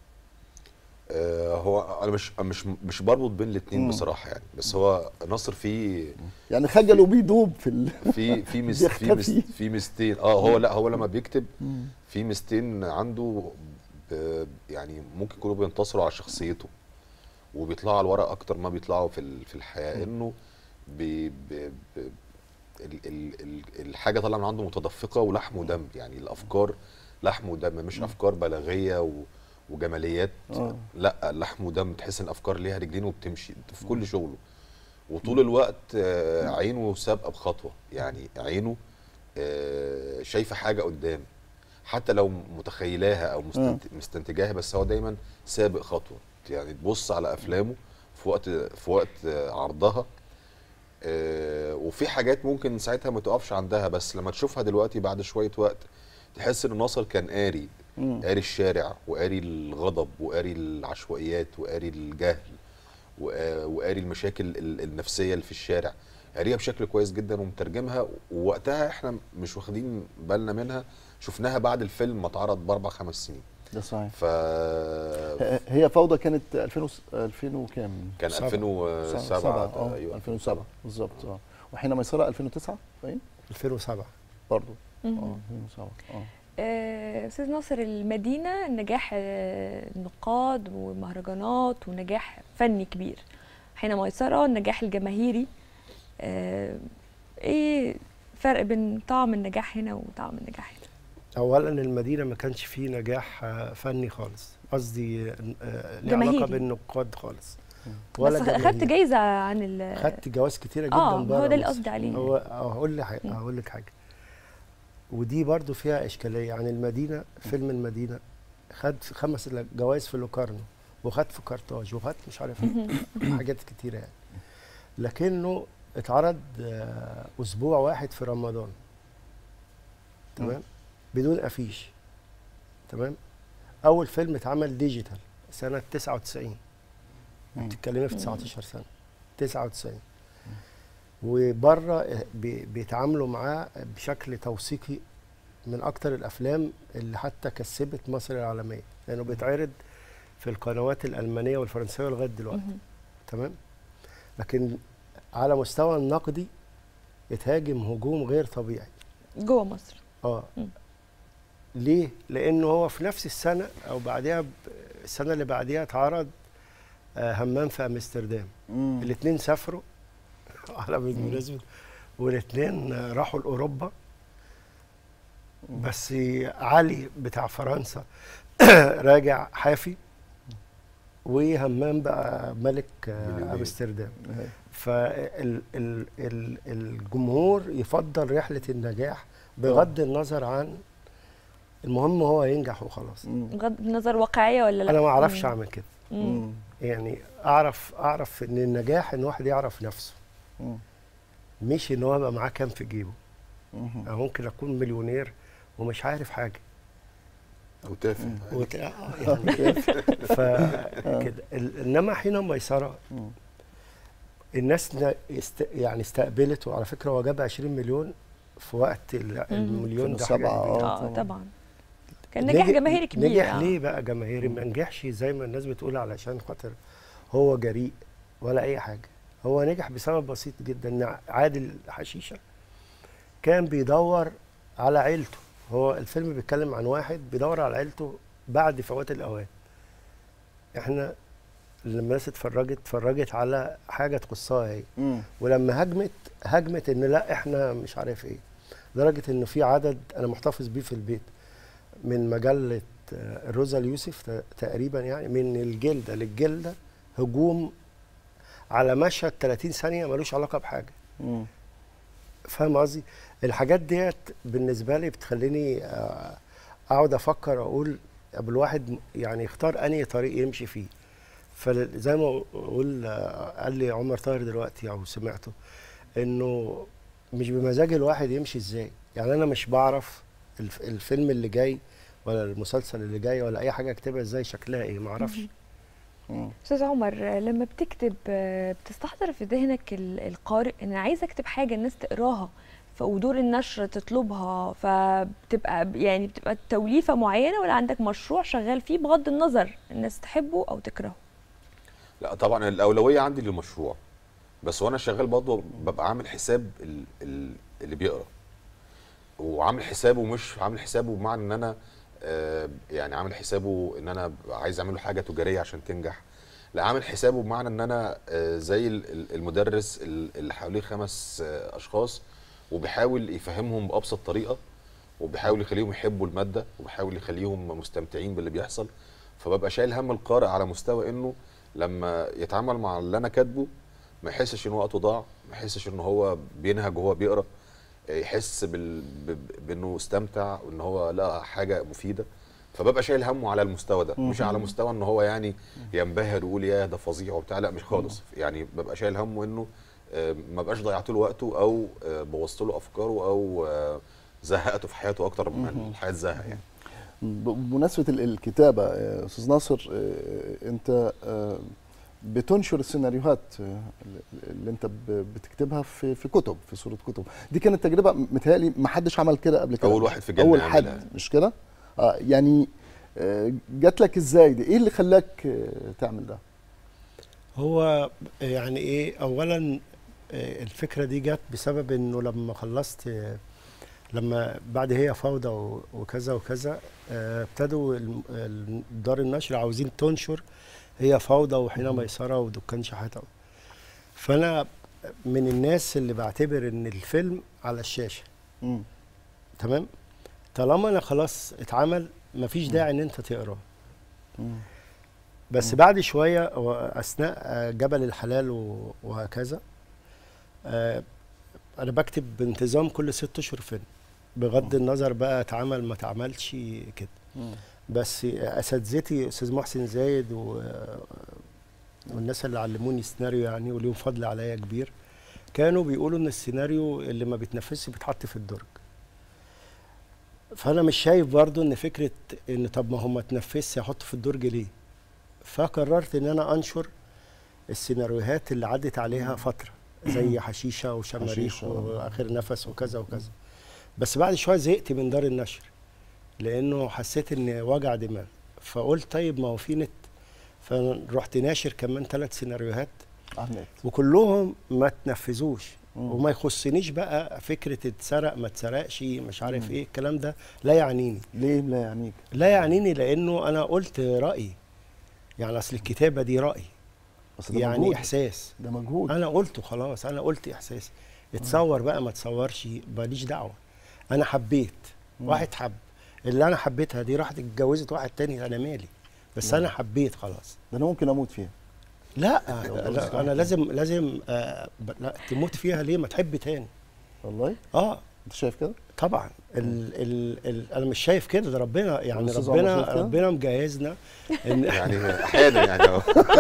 آه، هو انا مش مش مش بربط بين الاثنين مم. بصراحه يعني بس هو ناصر فيه يعني خجله بيدوب في ال... في في مس في مس بيختفي. في مستين اه هو لا هو لما بيكتب في مستين عنده ب- يعني ممكن يكونوا بينتصروا على شخصيته وبيطلعوا على الورق اكتر ما بيطلعوا في ال- في الحياه انه بي بي بي ال ال ال الحاجه طالعه من عنده متدفقه ولحم ودم يعني الافكار لحم ودم مش افكار بلاغيه و وجماليات آه. لا لحم ودم تحس ان الافكار ليها رجلين وبتمشي في كل شغله وطول الوقت آه، عينه سابقه بخطوه يعني عينه آه، شايفه حاجه قدام حتى لو متخيلاها او مستنت- مستنتجاها بس هو دايما سابق خطوه يعني تبص على افلامه في وقت في وقت آه، عرضها آه، وفي حاجات ممكن ساعتها ما تقفش عندها بس لما تشوفها دلوقتي بعد شويه وقت تحس ان ناصر كان قاري مم. قاري الشارع وقاري الغضب وقاري العشوائيات وقاري الجهل وقا- وقاري المشاكل ال- النفسيه اللي في الشارع قاريها بشكل كويس جدا ومترجمها ووقتها احنا مش واخدين بالنا منها شفناها بعد الفيلم ما اتعرض باربع خمس سنين ده صحيح ف ه- هي فوضى كانت 2000 وس- 2000 وكام كان سبعة. 2007 سبعة، اه ايوه 2007 بالظبط اه وحين ميسره 2009 باين 2007 برضه اه مهم. 2007 اه آه، استاذ ناصر المدينه نجاح آه، النقاد ومهرجانات ونجاح فني كبير حين ميسره النجاح الجماهيري آه، ايه فرق بين طعم النجاح هنا وطعم النجاح هنا اولا المدينه ما كانش فيه نجاح آه، فني خالص قصدي آه، ليه جماهيري. علاقه بالنقاد خالص بس اخدت جماهيري. جايزه عن ال خدت جوائز كتيره جدا اه بره هو ده اللي مصر. قصدي عليه هو آه، هقول لي حاجه مم. هقول لك حاجه ودي برضو فيها اشكاليه يعني المدينه فيلم المدينه خد خمس جوائز في لوكارنو وخد في كارتاج وخد مش عارف ايه حاجات كتيره يعني لكنه اتعرض آه، اسبوع واحد في رمضان تمام بدون افيش تمام اول فيلم اتعمل ديجيتال سنه 99 مم. بتتكلمي في 19 سنه 99 وبره بي- بيتعاملوا معاه بشكل توثيقي من اكتر الافلام اللي حتى كسبت مصر العالميه لانه بيتعرض في القنوات الالمانيه والفرنسيه لغايه دلوقتي مهم. تمام لكن على مستوى النقدي اتهاجم هجوم غير طبيعي جوه مصر اه مم. ليه لانه هو في نفس السنه او بعدها ب- السنه اللي بعديها اتعرض آه، همام في امستردام مم. الاثنين سافروا على بالمناسبه والاثنين راحوا لاوروبا بس علي بتاع فرنسا راجع حافي وهمام بقى ملك آه، مليونير. امستردام أيوة. فالجمهور يفضل رحله النجاح بغض النظر عن المهم هو ينجح وخلاص مم. بغض النظر واقعيه ولا لا انا ما اعرفش مم. اعمل كده مم. مم. يعني اعرف اعرف ان النجاح ان واحد يعرف نفسه مم. مش مش ان هو يبقى معاه كام في جيبه مم. أنا ممكن اكون مليونير ومش عارف حاجه او تافه وت... آه، يعني فكده ال- انما حين ميسره مم. الناس نا- است... يعني استقبلت وعلى فكره هو جاب 20 مليون في وقت ال- المليون ده حاجه 2007 كبيرة. آه، اه طبعاً. طبعا كان نجاح نجح- جماهيري كبير نجح آه. ليه بقى جماهيري ما نجحش زي ما الناس بتقول علشان خاطر هو جريء ولا اي حاجه هو نجح بسبب بسيط جدا ان عادل حشيشه كان بيدور على عيلته هو الفيلم بيتكلم عن واحد بيدور على عيلته بعد فوات الاوان احنا لما الناس اتفرجت اتفرجت على حاجه تخصها هي مم. ولما هجمت هجمت ان لا احنا مش عارف ايه لدرجه انه في عدد انا محتفظ بيه في البيت من مجله آه، روزا اليوسف ت- تقريبا يعني من الجلده للجلده هجوم على مشهد 30 ثانيه ملوش علاقه بحاجه مم. فاهم قصدي الحاجات ديت بالنسبه لي بتخليني آه، اقعد افكر اقول طب الواحد يعني يختار انهي طريق يمشي فيه فزي ما اقول آه، قال لي عمر طاهر دلوقتي او سمعته انه مش بمزاج الواحد يمشي ازاي يعني انا مش بعرف الف- الفيلم اللي جاي ولا المسلسل اللي جاي ولا اي حاجه اكتبها ازاي شكلها ايه ما اعرفش مم. استاذ عمر آه، لما بتكتب آه، بتستحضر في ذهنك ال- القارئ ان انا عايزه اكتب حاجه الناس تقراها ف- ودور النشر تطلبها فبتبقى ب- يعني بتبقى توليفه معينه ولا عندك مشروع شغال فيه بغض النظر الناس تحبه او تكرهه لا طبعا الاولويه عندي للمشروع بس وانا شغال برضه ببقى عامل حساب ال- ال- اللي بيقرا وعامل حسابه مش عامل حسابه بمعنى ان انا آه، يعني عامل حسابه ان انا عايز اعمل له حاجه تجاريه عشان تنجح لا عامل حسابه بمعنى ان انا آه، زي ال- ال- المدرس ال- اللي حواليه خمس آه، اشخاص وبيحاول يفهمهم بابسط طريقه وبيحاول يخليهم يحبوا الماده وبيحاول يخليهم مستمتعين باللي بيحصل فببقى شايل هم القارئ على مستوى انه لما يتعامل مع اللي انا كاتبه ما يحسش ان وقته ضاع ما يحسش ان هو بينهج وهو بيقرا يحس بال... ب- بانه استمتع وان هو لقى حاجه مفيده فببقى شايل همه على المستوى ده مش على مستوى ان هو يعني ينبهر ويقول يا ده فظيع وبتاع لا مش خالص يعني ببقى شايل همه انه آه، ما بقاش ضيعت له وقته او آه، بوظت له افكاره او آه، زهقته في حياته اكتر من الحياه زهق يعني بمناسبة ال- الكتابة آه، أستاذ ناصر آه، أنت آه، بتنشر السيناريوهات آه، اللي أنت ب- بتكتبها في في كتب في صورة كتب دي كانت تجربة متهيألي ما حدش عمل كده قبل كده أول واحد في الجنة أول يعملها. حد مش كده؟ آه يعني آه، جات لك إزاي دي؟ إيه اللي خلاك آه، تعمل ده؟ هو يعني ايه اولا آه، الفكره دي جت بسبب انه لما خلصت آه، لما بعد هي فوضى و- وكذا وكذا آه، ابتدوا الم- ال- دار النشر عاوزين تنشر هي فوضى وحين ميسره ودكان شحاته فانا من الناس اللي بعتبر ان الفيلم على الشاشه مم. تمام طالما انا خلاص اتعمل مفيش داعي ان انت تقراه مم. بس بعد شويه واثناء آه، جبل الحلال و- وهكذا آه، انا بكتب بانتظام كل ست اشهر فيلم بغض النظر بقى اتعمل ما اتعملش كده مم. بس اساتذتي استاذ محسن زايد و... والناس اللي علموني السيناريو يعني وليهم فضل عليا كبير كانوا بيقولوا ان السيناريو اللي ما بيتنفذش بيتحط في الدرج فانا مش شايف برضو ان فكره ان طب ما هو ما اتنفذش احطه في الدرج ليه فقررت ان انا انشر السيناريوهات اللي عدت عليها فتره زي حشيشه وشماريخ حشيشة. واخر نفس وكذا وكذا بس بعد شويه زهقت من دار النشر لانه حسيت ان وجع دماغ فقلت طيب ما هو في نت فرحت ناشر كمان ثلاث سيناريوهات على النت وكلهم ما تنفذوش مم. وما يخصنيش بقى فكره اتسرق ما اتسرقش مش عارف ايه الكلام ده لا يعنيني ليه لا يعنيك لا يعنيني لانه انا قلت رايي يعني اصل الكتابه دي راي بس ده يعني مجهود. احساس ده مجهود انا قلته خلاص انا قلت احساسي اتصور بقى ما تصورش ماليش دعوه انا حبيت مم. واحد حب اللي انا حبيتها دي راحت اتجوزت واحد تاني انا مالي بس نعم. انا حبيت خلاص ده انا ممكن اموت فيها لا, لو لا جوزت انا واحد لازم لازم آه ب- لا تموت فيها ليه ما تحب تاني والله اه انت شايف كده طبعا ال ال ال انا مش شايف كده ده ربنا يعني والأستاذ عمر ربنا شايف كده؟ ربنا مجهزنا ان يعني احيانا يعني أهو.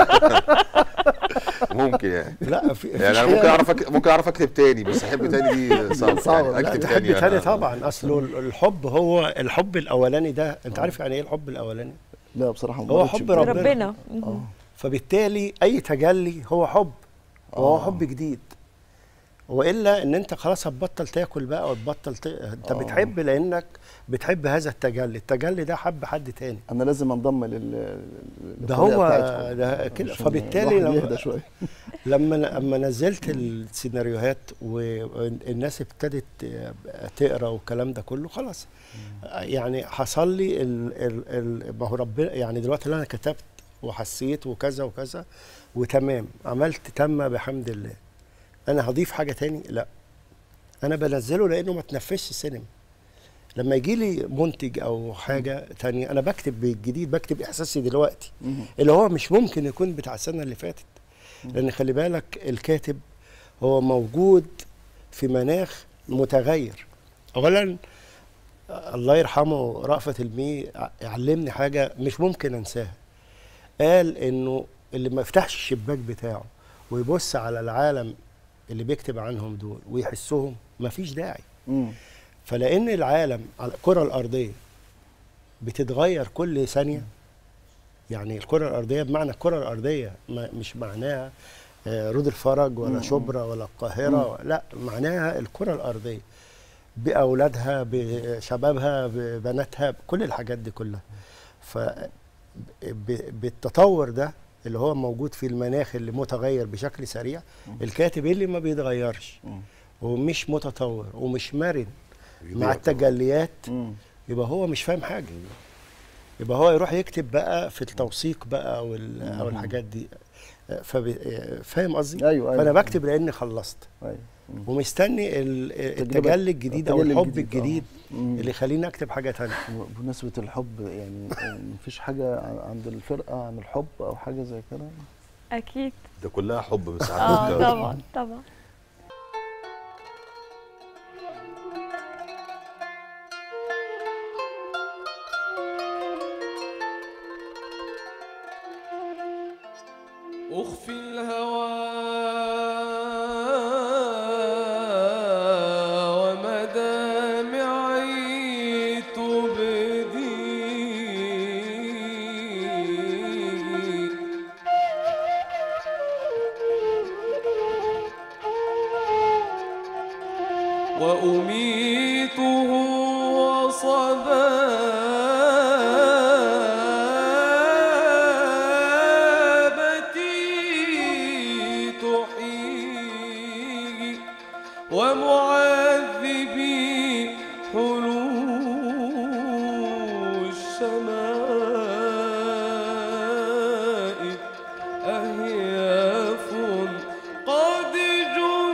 ممكن يعني لا في يعني انا ممكن اعرف أك... ممكن اعرف اكتب تاني بس احب تاني دي صعب صعب. يعني لا اكتب ده تاني حب تاني أنا- طبعا اصله ال- الحب هو الحب الاولاني ده انت عارف يعني ايه الحب الاولاني لا بصراحه ما هو مرتش حب بكده. ربنا. ربنا اه فبالتالي اي تجلي هو حب وهو آه. حب جديد والا ان انت خلاص هتبطل تاكل بقى وتبطل ت... انت آه. بتحب لانك بتحب هذا التجلي التجلي ده حب حد تاني انا لازم انضم لل ده للطريقة هو بتاعتكم ده كده عشان فبالتالي الواحد لما يهدى شويه لما لما نزلت السيناريوهات والناس ابتدت تقرا والكلام ده كله خلاص يعني حصل لي ال ال ال ما هو ربنا يعني دلوقتي اللي انا كتبت وحسيت وكذا وكذا وتمام عملت تم بحمد الله انا هضيف حاجه تاني لا انا بنزله لانه ما تنفذش السينما لما يجي لي منتج او حاجه تانية انا بكتب بالجديد بكتب احساسي دلوقتي مم. اللي هو مش ممكن يكون بتاع السنه اللي فاتت لان خلي بالك الكاتب هو موجود في مناخ متغير اولا الله يرحمه رأفت المي علمني حاجه مش ممكن انساها قال انه اللي ما يفتحش الشباك بتاعه ويبص على العالم اللي بيكتب عنهم دول ويحسهم مفيش داعي مم. فلان العالم على الكره الارضيه بتتغير كل ثانيه يعني الكره الارضيه بمعنى الكره الارضيه ما مش معناها آه، رود الفرج ولا شبرا ولا القاهره لا معناها الكره الارضيه باولادها بشبابها ببناتها بكل الحاجات دي كلها ف ب- بالتطور ده اللي هو موجود في المناخ اللي متغير بشكل سريع الكاتب اللي ما بيتغيرش مم. ومش متطور ومش مرن بيضيع مع التجليات مم. يبقى هو مش فاهم حاجه يبقى هو يروح يكتب بقى في التوثيق بقى او ال- او الحاجات دي فب- فاهم قصدي ايوه ايوه فانا بكتب لاني خلصت ايوه مم. ومستني ال- التجربة- التجلي الجديد او التجلي الحب الجديد، آه. الجديد مم. اللي يخليني اكتب حاجه تانية بمناسبة الحب يعني مفيش حاجة عند الفرقة عن الحب أو حاجة زي كده اكيد ده كلها حب بس اه عارف طبعا طبعا أخفي الهوى ومدامعي تبدي وأميته وصبابتي تحيي ومعذبي حلو السماء أهياف قد جرت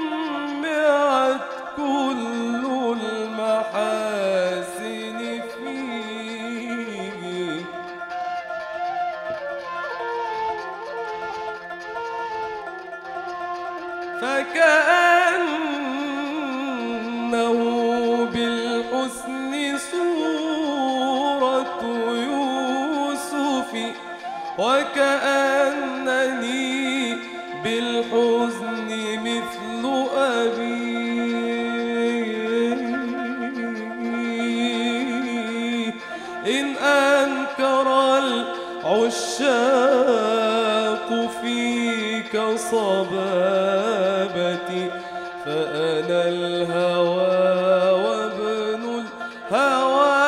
وكأنني بالحزن مثل أبي إن أنكر العشاق فيك صبابتي فأنا الهوى وابن الهوى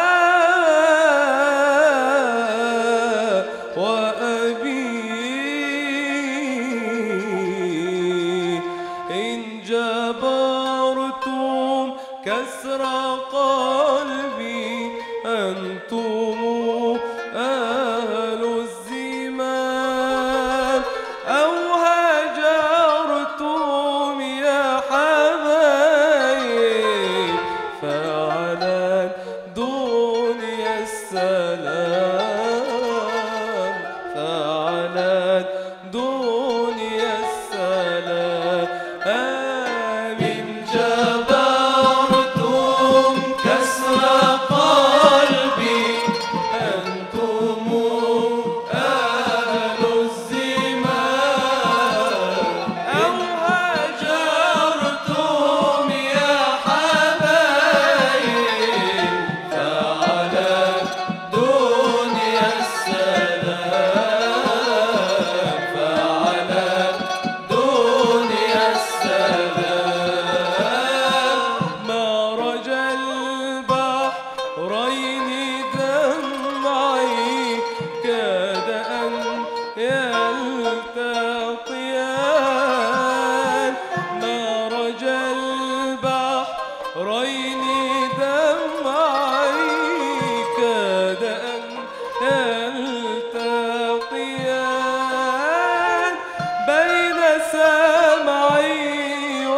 وأبي إن جبرتم كسر قلبي أنتم أهل الزمان أو هجرتم يا حبايب فعلى دنيا السلام فعلى دنيا السلام آمين جبرتم كسر قلبي أنتم أهل الزمان أو هجرتم يا حبايب فعلى دنيا السلام فعلى دنيا السلام ما رجا البحرين دمعي كاد أن يلتقيان ما رجا البحرين دمعي كاد أن يلتقيان بين سمعي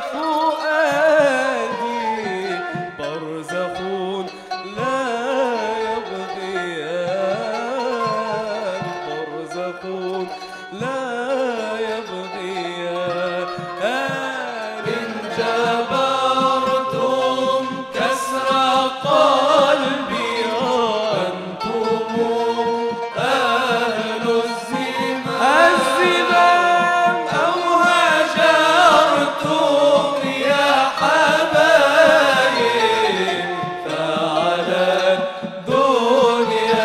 وفؤادي برزخ لا يبغيان برزخ لا يبغيان إن جبرتم كسر قلبي أنتم أهل الزمام الزمام أو هجرتم يا حبايب فعلى دنيا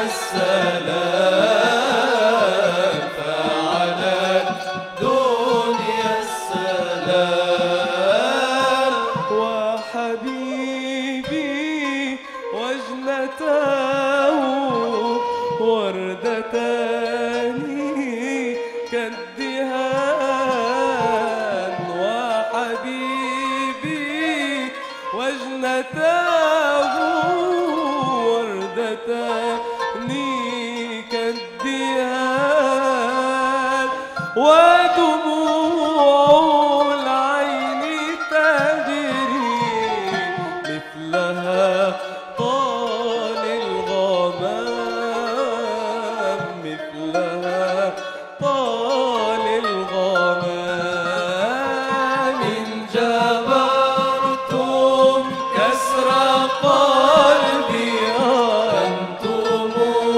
السلام فعلى دنيا السلام وحبيبي وجنته وردتان كالدهان وحبيبي وجنته وردتان كالدهان ودموع العين تجري مثلها طال الغمام مثلها طال الغمام إن جبرتم كسر قلبي أنتم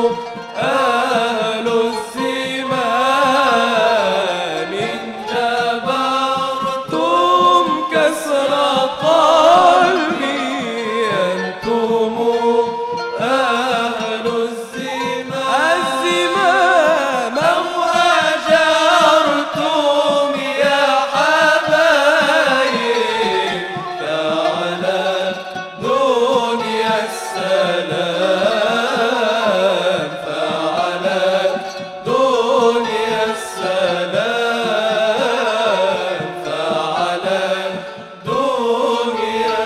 أهل الزمان إن جبرتم كسر قلبي أنتم أهل الزمان الزمام أو هجرتم يا حبايب فعلى دنيا السلام فعلى دنيا السلام فعلى دنيا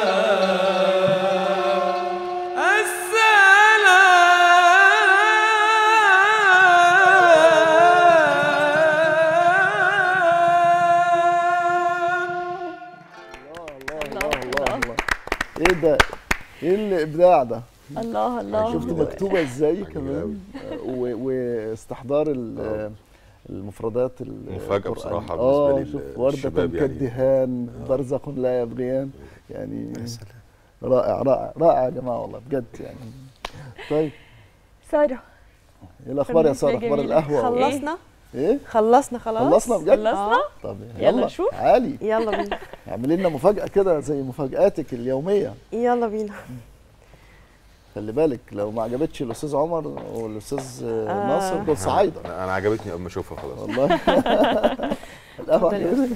السلام الله الله الله الله ايه ده ايه الابداع ده الله الله شفت مكتوبه ازاي كمان و- واستحضار ال- المفردات ال- مفاجأة القرآن. بصراحة اه بالنسبة شوف لل- وردة الشباب يعني. كالدهان برزخ لا يبغيان يعني يا سلام رائع رائع رائع يا جماعه والله بجد يعني طيب سارة ايه الاخبار يا بالنسبة ساره اخبار جميلة. القهوه خلصنا ايه خلصنا خلاص خلصنا بجد خلصنا آه. طب يلا يلا نشوف. تعالي يلا بينا اعملي لنا مفاجاه كده زي مفاجاتك اليوميه يلا بينا خلي بالك لو ما عجبتش الاستاذ عمر والاستاذ آه، آه. ناصر دول صعايده انا أنا عجبتني قبل ما اشوفها خلاص والله القهوه اتفضلي. عجبتك؟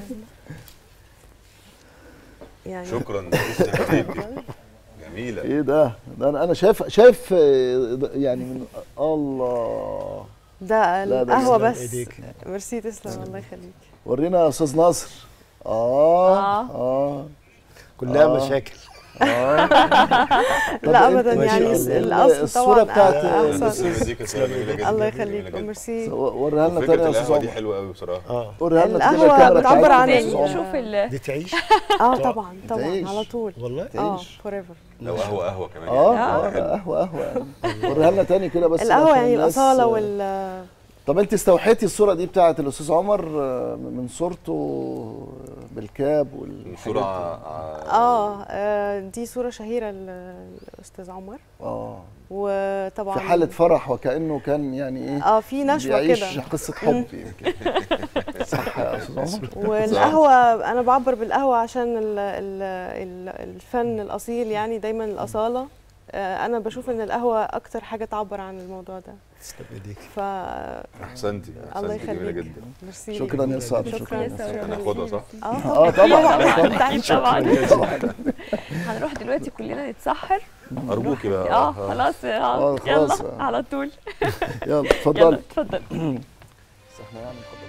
يعني شكرا بصي يا حبيبتي. جميله ايه ده ده انا انا شايف شايف آه، ده يعني من الله ده لا، ده القهوه تسلم بس إيديك. ميرسي تسلم الله يخليك ورينا يا استاذ ناصر اه آه. اه كلها آه. مشاكل اه طب لا أنت- ابدا ما شاء يعني الله. الاصل الصورة طبعا بتاعت أحسن. الأستاذ- دي كانت جميله جدا الله جميلة يخليك جدا. ميرسي وريها لنا وفكره تاني يا استاذ القهوه دي عمر حلوه قوي بصراحه اه اه وريها لنا كده القهوة الكاميرا بتعبر بتاعتنا عن يا ال- أستاذ عمر. نشوف ال دي تعيش اه طبعا طبعا تعيش. على طول والله اه تعيش. فور ايفر لو قهوه قهوه كمان اه يعني. اه حلو. قهوه قهوه يعني وريها لنا تاني كده بس القهوه عشان يعني الناس- الاصاله وال طب انت استوحيتي الصوره دي بتاعت الاستاذ عمر آه، من صورته بالكاب والحاجات صوره دي. اه آه، دي صوره شهيره للاستاذ عمر اه وطبعا في حاله فرح وكانه كان يعني ايه اه في نشوه بيعيش كده قصه حب يمكن صح يا استاذ عمر والقهوه انا بعبر بالقهوه عشان ال ال ال الفن الاصيل يعني دايما الاصاله آه، انا بشوف ان القهوه اكتر حاجه تعبر عن الموضوع ده تسلم ايديك ف احسنتي الله احسنتي جميله يخليك جدا ميرسي شكرا يا ساره شكرا شكرا يا سارة. هناخدها صح؟ اه اه طبعا طبعا طبعا طبعا هنروح دلوقتي كلنا نتسحر ارجوكي بقى اه خلاص آه، آه، خلاص، يلا آه. على طول يلا يلا اتفضل اتفضل بس احنا يعني اتفضل.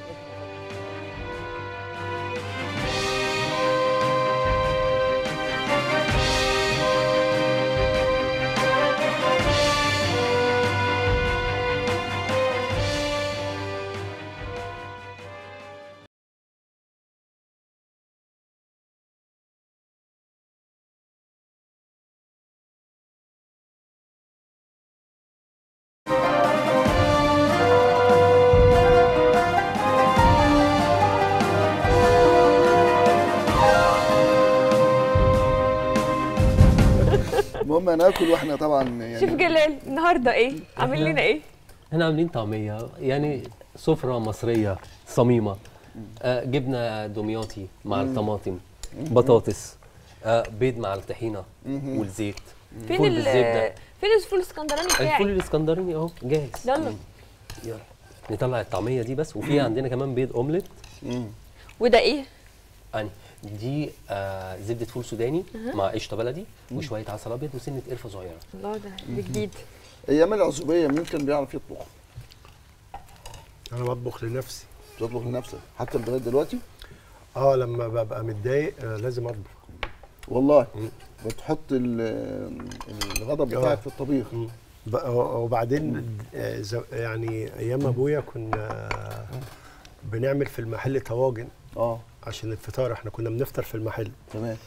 المهم ناكل واحنا طبعا شيف يعني جلال النهارده ايه عامل لنا ايه احنا عاملين طعميه يعني سفره مصريه صميمه آه جبنه دمياطي مع الطماطم بطاطس آه بيض مع الطحينه والزيت فين فول ال بالزبدة. فين الفول الاسكندراني الفول بتاعي الاسكندراني اهو جاهز يلا يلا نطلع الطعميه دي بس وفي عندنا كمان بيض اومليت وده ايه يعني دي آه زبده فول سوداني مع قشطه بلدي وشويه عسل ابيض وسنه قرفه صغيره الله ده ده جديد ايام العزوبيه مين كان بيعرف يطبخ؟ انا بطبخ لنفسي تطبخ لنفسك حتى لغايه دلوقتي؟ اه لما ببقى متضايق آه لازم اطبخ والله بتحط ال- الغضب آه. بتاعك في الطبيخ مم. ب- وبعدين آه، زو- يعني ايام ابويا كنا بنعمل في المحل طواجن اه عشان الفطار احنا كنا بنفطر في المحل تمام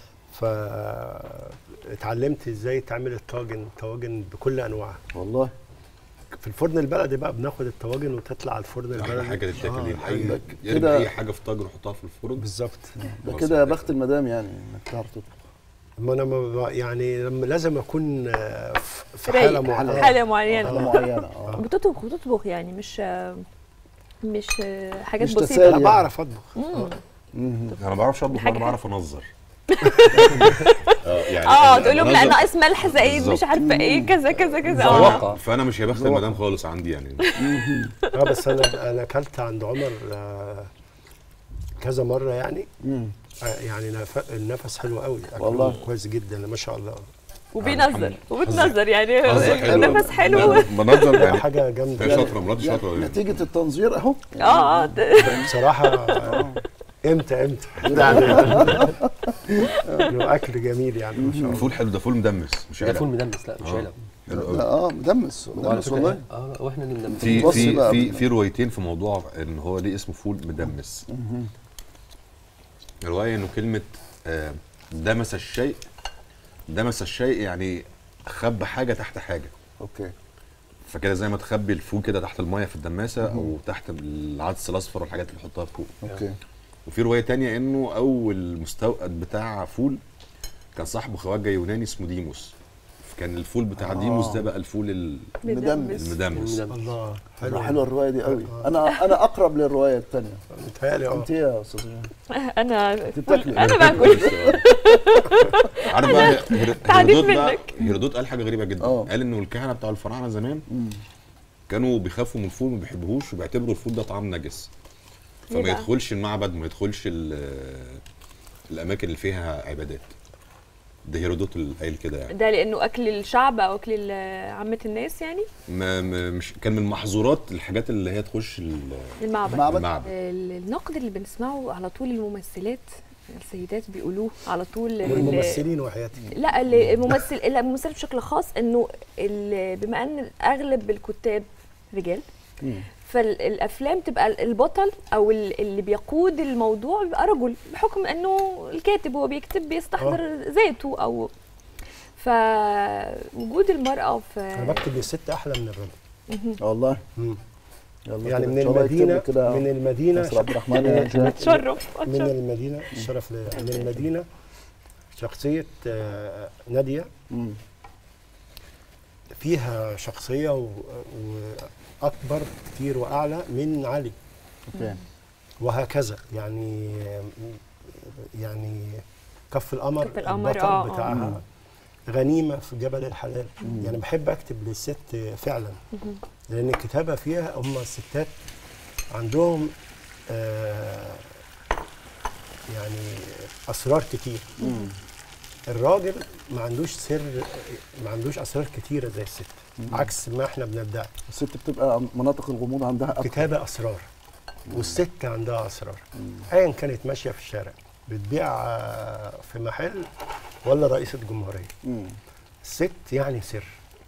فاتعلمت ازاي يتعمل الطاجن طواجن بكل انواعها والله في الفرن البلدي بقى بناخد الطواجن وتطلع على الفرن البلدي احلى حاجه تتاكل آه، دي الحقيقه عندك يرمي كده- اي حاجه في طاجن وحطها في الفرن بالظبط ده خلاص كده يا كده. بخت المدام يعني انك تعرف تطبخ ما انا ما ب- يعني لما لازم اكون آه، في- في رايق. حاله معينه حاله معينه حاجه معينه اه بتطبخ بتطبخ يعني مش مش حاجات مش بسيطه تسالي. انا بعرف اطبخ مم. آه. مهم. انا ما بعرفش اطبخ حاجة انا بعرف انظر اه يعني اه أنا تقول لهم لا بنظر- ناقص ملح زايد مش بالظبط. عارفه ايه كذا كذا كذا اه ذواقة. فانا مش يا بخت المدام خالص عندي يعني اه بس انا انا اكلت عند عمر آه، كذا مره يعني مم. آه، يعني نف- النفس حلو قوي أكله والله. كويس جدا ما شاء الله وبينظر وبتنظر يعني حظك حلو. النفس حلو لا، بنظر يعني حاجه جامده هي شاطره مراتي يعني شاطره يعني. نتيجه التنظير اهو اه اه ده- بصراحه آه، امتى امتى يعني انه اكل جميل يعني ما شاء الله الفول حلو ده فول مدمس مش ده علب فول مدمس لا مش آه. علب حلو قوي. ده اه مدمس وعلى مدمس فكرة والله اه واحنا اللي مدمسين في بص في بقى. في في روايتين في موضوع ان هو ليه اسمه فول مدمس روايه انه كلمه آه، دمس الشيء دمس الشيء يعني خبى حاجه تحت حاجه اوكي فكده زي ما تخبي الفول كده تحت الميه في الدماسه او تحت العدس الاصفر والحاجات اللي بيحطها فوق اوكي وفي روايه تانية انه اول مستوقد بتاع فول كان صاحبه خواجه يوناني اسمه ديموس كان الفول بتاع ديموس ده بقى الفول ال- مدمس المدمس الله حلوه حلو حلوه الروايه دي قوي انا انا اقرب للروايه الثانيه متهيألي اه انت إيه يا استاذ جمال؟ انا انت بتاكلي انا باكل عارف بقى هير- تعديل هيرودوت بقى منك. هيرودوت قال حاجه غريبه جدا اه. قال انه الكهنه بتوع الفراعنه زمان كانوا بيخافوا من الفول ما بيحبوهوش وبيعتبروا الفول ده طعام نجس ليه فما بقى؟ يدخلش المعبد ما يدخلش ال- الاماكن اللي فيها عبادات ده هيرودوت اللي قايل كده يعني ده لانه اكل الشعب او اكل ال- عامه الناس يعني ما ما- مش كان من محظورات الحاجات اللي هي تخش ال- المعبد المعبد المعبد ال- النقد اللي بنسمعه على طول الممثلات السيدات بيقولوه على طول ال- والممثلين وحياتي لا ال- الممثل لا الممثل بشكل خاص انه ال- بما ان اغلب الكتاب رجال فالافلام تبقى البطل او ال- اللي بيقود الموضوع بيبقى رجل بحكم انه الكاتب هو بيكتب بيستحضر ذاته او فوجود المراه انا في بكتب للست احلى من الراجل والله مم. يلا يعني كده. من إن شاء الله يكتب المدينه لك كده من المدينه ياسر عبد الرحمن يا جماعة. اتشرف من اتشرف المدينه الشرف ليا من المدينه شخصيه آه، ناديه مم. فيها شخصيه و- واكبر كتير واعلى من علي اوكي وهكذا يعني يعني كف القمر كف القمر، البطل آه، آه. بتاعها غنيمه في جبل الحلال يعني بحب اكتب للست فعلا لان الكتابه فيها هم الستات عندهم آه يعني اسرار كتير الراجل ما عندوش سر ما عندوش اسرار كتيره زي الست عكس ما احنا بندعي الست بتبقى مناطق الغموض عندها اكتر كتابه اسرار والست عندها اسرار ايا كانت ماشيه في الشارع بتبيع آه، في محل ولا رئيسه جمهوريه مم. الست يعني سر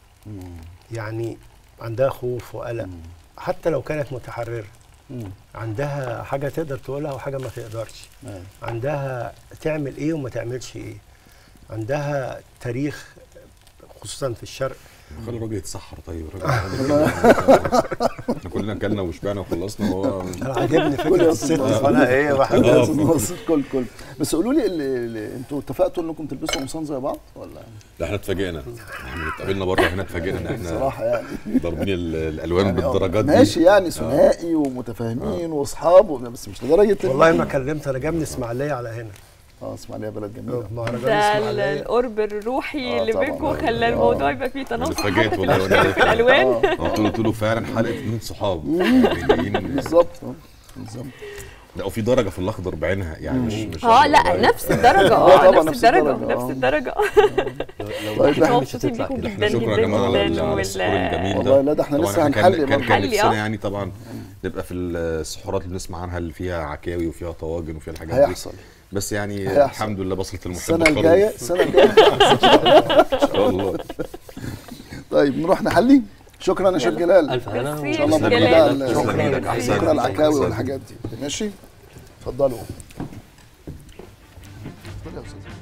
يعني عندها خوف وقلق حتى لو كانت متحرره مم. عندها حاجه تقدر تقولها وحاجه ما تقدرش أيوة. عندها تعمل ايه وما تعملش ايه عندها تاريخ خصوصا في الشرق خلي الراجل يتسحر طيب الراجل احنا كلنا اكلنا وشبعنا وخلصنا وهو انا عاجبني كل فكره يا الست أستاذ ناصر. وانا ايه بحب كل يا أستاذ ناصر كل كل بس قولوا لي ال- ال- انتوا اتفقتوا انكم تلبسوا قمصان زي بعض ولا لا احنا اتفاجئنا احنا اتقابلنا بره هنا اتفاجئنا ان احنا صراحه يعني ضاربين ال- الالوان يعني آه، بالدرجات دي ماشي يعني ثنائي ومتفاهمين واصحاب و- بس مش لدرجه إن- والله ما كلمت انا جابني اسماعيليه على هنا اه اسماعيليه بلد جميله مهرجان ده ال- اسماعيليه القرب الروحي آه، اللي طبعاً. بينكم آه. خلى الموضوع يبقى فيه تناسق اتفاجئت حتى في والله الأشكال وأنا وفي الالوان قلت له قلت له فعلا حلقه اتنين صحاب يعني جايين بالظبط آه، بالظبط لا وفي درجه في الاخضر بعينها يعني مش مش اه لا نفس الدرجه آه، اه طبعاً نفس نفس الدرجه الدرجة، نفس آه. الدرجه طيب احنا ده مبسوطين بيكم احنا جدا شكرا يا جدا جماعه على جدا على السحور وال- الجميل والله ده لا ده احنا طبعاً لسه كان- هنحلي كان برضه. كان حلي، نفسنا آه. يعني طبعا نبقى في السحورات اللي بنسمع عنها اللي فيها عكاوي وفيها طواجن وفيها الحاجات دي هيحصل بس يعني هيحصل. الحمد لله بصلت المحب السنه الخروف. الجايه السنه الجايه ان شاء الله طيب نروح نحلي شكرا يا شيخ جلال الف هنا ميرسي ان شاء الله يا بكره جلال. بقى شكراً ال- لك. أحسن. بكره العكاوي أحسن. والحاجات دي ماشي اتفضلوا اتفضل يا أستاذ.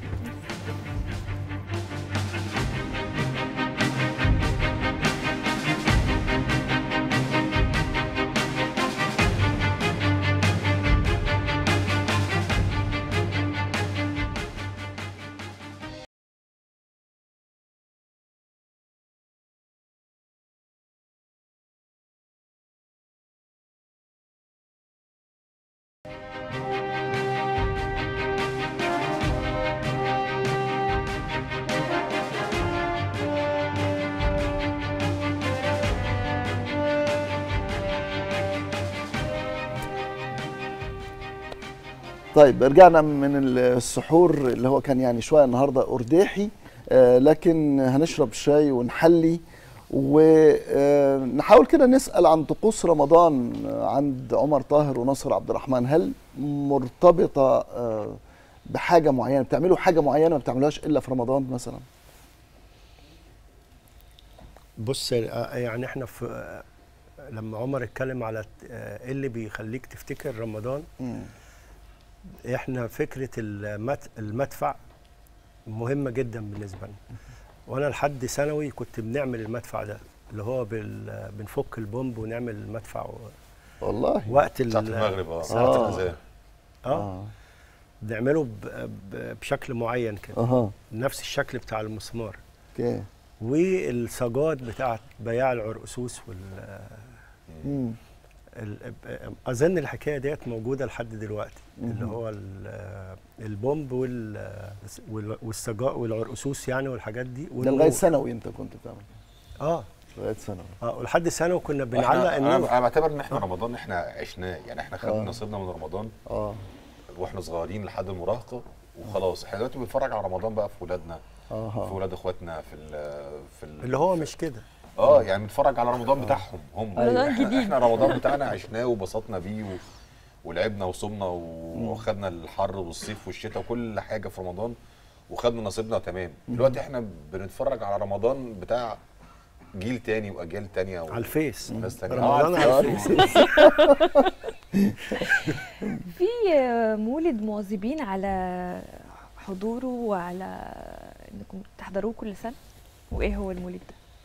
طيب رجعنا من السحور اللي هو كان يعني شويه النهارده ارداحي آه لكن هنشرب شاي ونحلي ونحاول كده نسال عن طقوس رمضان آه، عند عمر طاهر وناصر عبد الرحمن هل مرتبطه آه بحاجه معينه بتعملوا حاجه معينه ما بتعملوهاش الا في رمضان مثلا بص آه، يعني احنا في آه، لما عمر اتكلم على آه، ايه اللي بيخليك تفتكر رمضان مم. احنا فكره المت... المدفع مهمه جدا بالنسبه لنا وانا لحد ثانوي كنت بنعمل المدفع ده اللي هو بال... بنفك البومب ونعمل المدفع و... والله وقت ال... ساعه المغرب اه ساعة آه. الأذان. اه بنعمله ب... ب... بشكل معين كده اها نفس الشكل بتاع المسمار اوكي والصاجات بتاعت بياع العرقسوس وال مم. ال- اظن الحكايه ديت موجوده لحد دلوقتي اللي هو ال- البومب وال وال- والسجاء والعرقسوس يعني والحاجات دي ده والنور. لغايه ثانوي انت كنت بتعمل كده اه لغايه ثانوي اه ولحد ثانوي كنا احنا بنعلق انا النور أنا بعتبر ان احنا رمضان احنا عشناه يعني احنا خدنا آه. نصيبنا من رمضان اه واحنا صغيرين لحد المراهقه وخلاص احنا دلوقتي بنتفرج على رمضان بقى في ولادنا في اه ولاد اخواتنا في ال في ال اللي هو مش كده اه يعني بنتفرج على رمضان بتاعهم هم رمضان احنا, جديد. احنا رمضان بتاعنا عشناه وبسطنا بيه و... ولعبنا وصمنا وخدنا الحر والصيف والشتاء وكل حاجه في رمضان وخدنا نصيبنا تمام دلوقتي احنا بنتفرج على رمضان بتاع جيل تاني واجيال تانية و... على الفيس ناس تانية رمضان آه، على الفيس. في آه، مولد مواظبين على حضوره وعلى انكم تحضروه كل سنه وايه هو المولد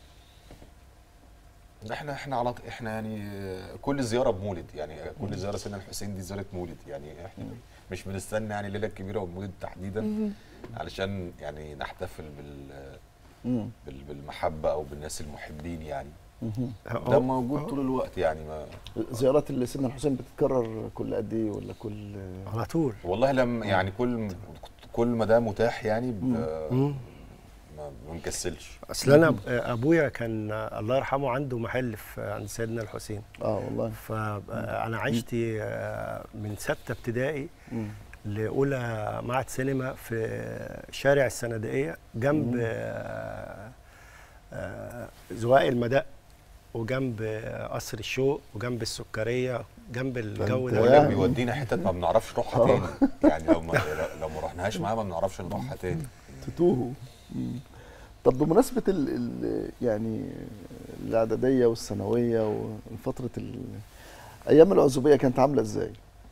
ده احنا احنا على احنا يعني كل زياره بمولد يعني كل زياره سيدنا الحسين دي زياره مولد يعني احنا مش بنستنى يعني الليله الكبيره والمولد تحديدا علشان يعني نحتفل بال مم. بال- بالمحبه او بالناس المحبين يعني مهم. ده موجود طول الوقت يعني ما زيارات اللي سيدنا الحسين بتتكرر كل قد ايه ولا كل على طول والله لما يعني كل كل ما ده متاح يعني ب- مم. ما ما بنكسلش اصل انا أب- ابويا كان الله يرحمه عنده محل في عند سيدنا الحسين اه والله فانا عشت آه، من سته ابتدائي مم. لاولى معهد سينما في شارع السندقيه جنب آه، آه، زواق المدق وجنب آه، قصر الشوق وجنب السكريه جنب الجو أنت هو ده اللي بيودينا حتت ما بنعرفش نروحها تاني يعني لو ما لو ما رحناهاش معاه ما بنعرفش نروحها تاني تتوهوا مم. طب بمناسبة ال ال يعني الإعدادية والثانوية وفترة ال أيام العزوبية كانت عاملة إزاي؟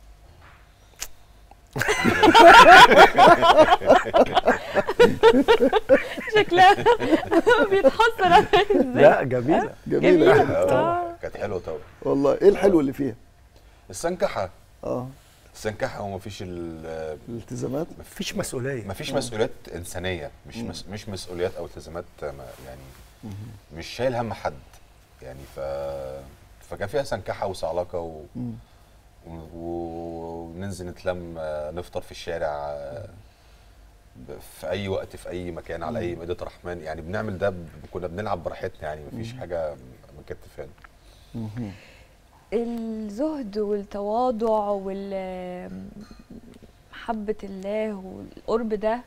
شكلها بيتحسر عليا ازاي لا جميله جميلة جميلة. كانت. آه. كانت حلوه طبعا والله إيه الحلو اللي فيها؟ السنكحه اه السنكحه ومفيش ال الالتزامات مفيش مسؤوليه مفيش مسؤوليات انسانيه مش مس مش مسؤوليات او التزامات ما- يعني مش شايل هم حد يعني ف فكان فيها سنكحه وصعلقه و... مم. و- وننزل نتلم آه، نفطر في الشارع آه، ب- في اي وقت في اي مكان على اي مائده رحمن يعني بنعمل ده ب- كنا بنلعب براحتنا يعني مفيش حاجه مكتفانا مهم. الزهد والتواضع ومحبة الله والقرب ده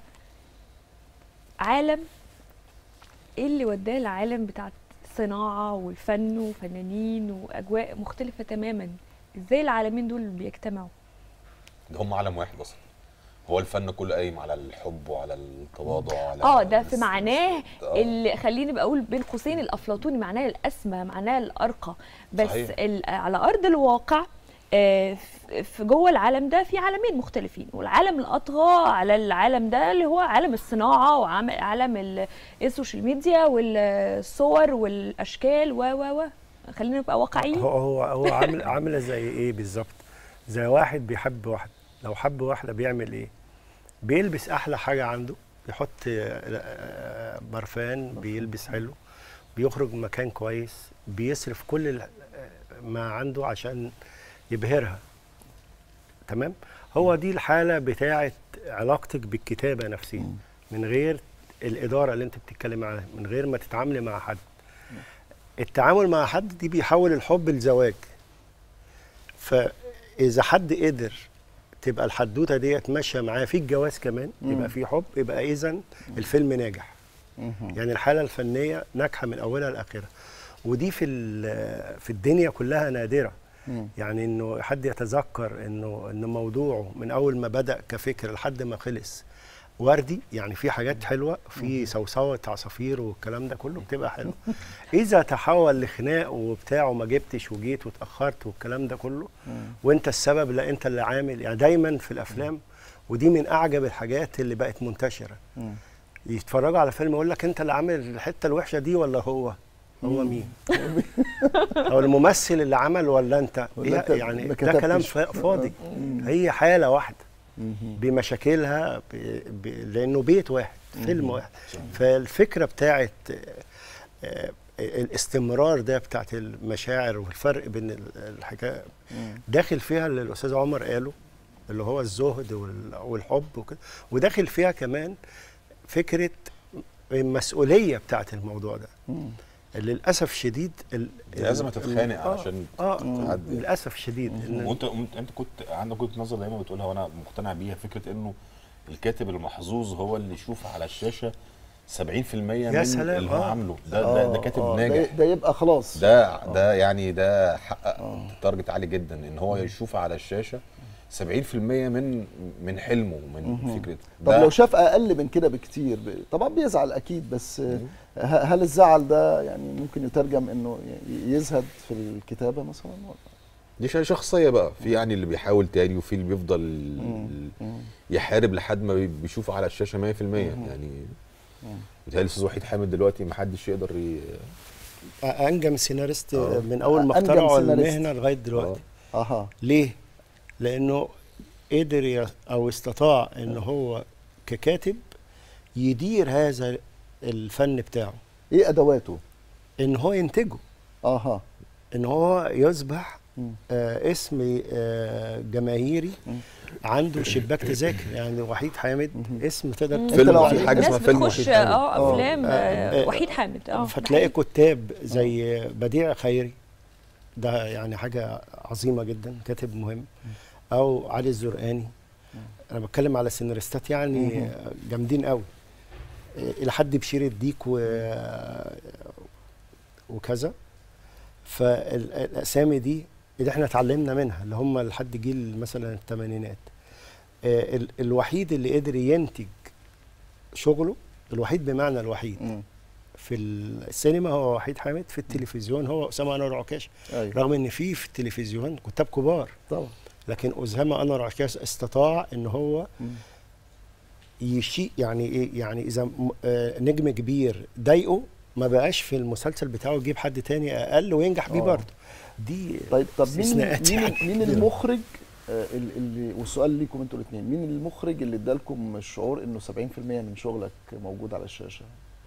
عالم ايه اللي وداه العالم بتاع الصناعة والفن وفنانين وأجواء مختلفة تماما ازاي العالمين دول بيجتمعوا ده هم عالم واحد اصلا هو الفن كله قايم على الحب وعلى التواضع وعلى اه ده في الس- معناه آه. اللي خليني بقول بين قوسين الافلاطوني معناه الاسمى معناه الارقى بس صحيح. ال- على ارض الواقع آه، ف- في جوه العالم ده في عالمين مختلفين والعالم الاطغى على العالم ده اللي هو عالم الصناعه وعالم ال- السوشيال ميديا والصور والاشكال و و و خلينا نبقى واقعيين هو هو هو عامل عامله زي ايه بالظبط زي واحد بيحب واحده لو حب واحده بيعمل ايه بيلبس احلى حاجه عنده بيحط آه، آه، برفان بيلبس حلو بيخرج من مكان كويس بيصرف كل ال- آه، ما عنده عشان يبهرها تمام هو دي الحاله بتاعه علاقتك بالكتابه نفسها من غير الاداره اللي انت بتتكلم عنها من غير ما تتعاملي مع حد التعامل مع حد دي بيحول الحب لزواج فاذا حد قدر تبقى الحدوته ديت ماشيه معاه في الجواز كمان يبقى في حب يبقى اذا الفيلم ناجح مهم. يعني الحاله الفنيه ناجحه من اولها لاخرها ودي في ال- في الدنيا كلها نادره مم. يعني انه حد يتذكر انه ان موضوعه من اول ما بدا كفكر لحد ما خلص وردي يعني في حاجات حلوه في صوصوه عصافير والكلام ده كله بتبقى حلو اذا تحول لخناق وبتاع وما جبتش وجيت واتاخرت والكلام ده كله وانت السبب لا انت اللي عامل يعني دايما في الافلام ودي من اعجب الحاجات اللي بقت منتشره مم. يتفرجوا على فيلم يقول لك انت اللي عامل الحته الوحشه دي ولا هو هو مين او الممثل اللي عمل ولا انت ولا إيه أنت يعني ما ده كلام كتبتش. فا- فاضي مم. هي حاله واحده مهم. بمشاكلها ب... ب... لانه بيت واحد فيلم واحد فالفكره بتاعت آه، الاستمرار ده بتاعت المشاعر والفرق بين ال- الحكايه مم. داخل فيها اللي الاستاذ عمر قاله اللي هو الزهد وال- والحب وكده وداخل فيها كمان فكره المسؤوليه بتاعت الموضوع ده مم. للاسف شديد ال- لازم ال- هتتخانق آه، علشان اه تعدي. للاسف شديد إن وانت وانت انت كنت عندك وجهه نظر دايما بتقولها وانا مقتنع بيها فكره انه الكاتب المحظوظ هو اللي يشوف على الشاشه 70% من سلام، اللي هو آه. عامله ده ده, ده كاتب آه، ناجح ده, ده يبقى خلاص ده ده يعني ده حقق تارجت عالي جدا ان هو يشوف على الشاشه 70% من من حلمه من فكره طب ده لو شاف اقل من كده بكتير ب- طبعا بيزعل اكيد بس آه، ه- هل الزعل ده يعني ممكن يترجم انه ي- يزهد في الكتابه مثلا ولا؟ دي شيء شخصيه بقى في يعني اللي بيحاول تاني وفي اللي بيفضل مم. يحارب لحد ما بي- بيشوف على الشاشه 100% يعني بيتهيألي الاستاذ وحيد حامد دلوقتي ما حدش يقدر ي... انجم سيناريست آه. من اول ما أنجم اخترعوا سيناريست. المهنه لغايه دلوقتي اها ليه؟ لانه قدر ي- او استطاع ان هو ككاتب يدير هذا الفن بتاعه ايه ادواته؟ ان هو ينتجه اها ان هو يصبح مم. آه اسم آه جماهيري مم. عنده شباك تذاكر يعني وحيد حامد مم. اسم تقدر مم. فيلم تتكلم في عليه. حاجة الناس اسمها فيلم بتخش وحيد حامد. اه آه. افلام آه، آه، آه، وحيد حامد اه فتلاقي كتاب زي بديع خيري ده يعني حاجة عظيمة جدا كاتب مهم أو علي الزرقاني أنا بتكلم على سيناريستات يعني جامدين قوي إلى حد بشير الديك و وكذا فالأسامي دي اللي احنا اتعلمنا منها اللي هم لحد جيل مثلا الثمانينات آه، ال- الوحيد اللي قدر ينتج شغله الوحيد بمعنى الوحيد مم. في السينما هو وحيد حامد في التلفزيون هو اسامه انور عكاش ايوه رغم ان في في التلفزيون كتاب كبار طبعا لكن اسامه انور عكاش استطاع ان هو مم. يشيء يعني ايه يعني اذا م- آه، نجم كبير ضايقه ما بقاش في المسلسل بتاعه يجيب حد تاني اقل وينجح بيه آه. برضه دي طيب طب مين استثناءات مين, يعني مين كبيرة. المخرج آه، ال- اللي والسؤال ليكم انتوا الاثنين مين المخرج اللي ادالكم الشعور انه 70% من شغلك موجود على الشاشه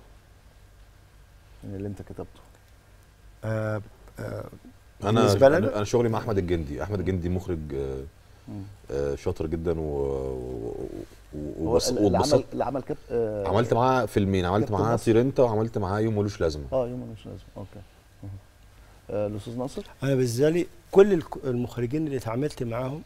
من اللي انت كتبته آه آه انا بالنسبة لنا؟ انا أنا شغلي مع احمد الجندي احمد الجندي مخرج آه، مم. آه، شاطر جدا و, و... و... هو وبس اللي عمل واتبسطت اللي عمل كت... آه عملت معاه فيلمين عملت كابتن معاه مصر. طير انت وعملت معاه يوم ملوش لازمه اه يوم مش لازم اوكي مم. آه، الاستاذ ناصر انا بالنسبه لي كل الك- المخرجين اللي اتعاملت معاهم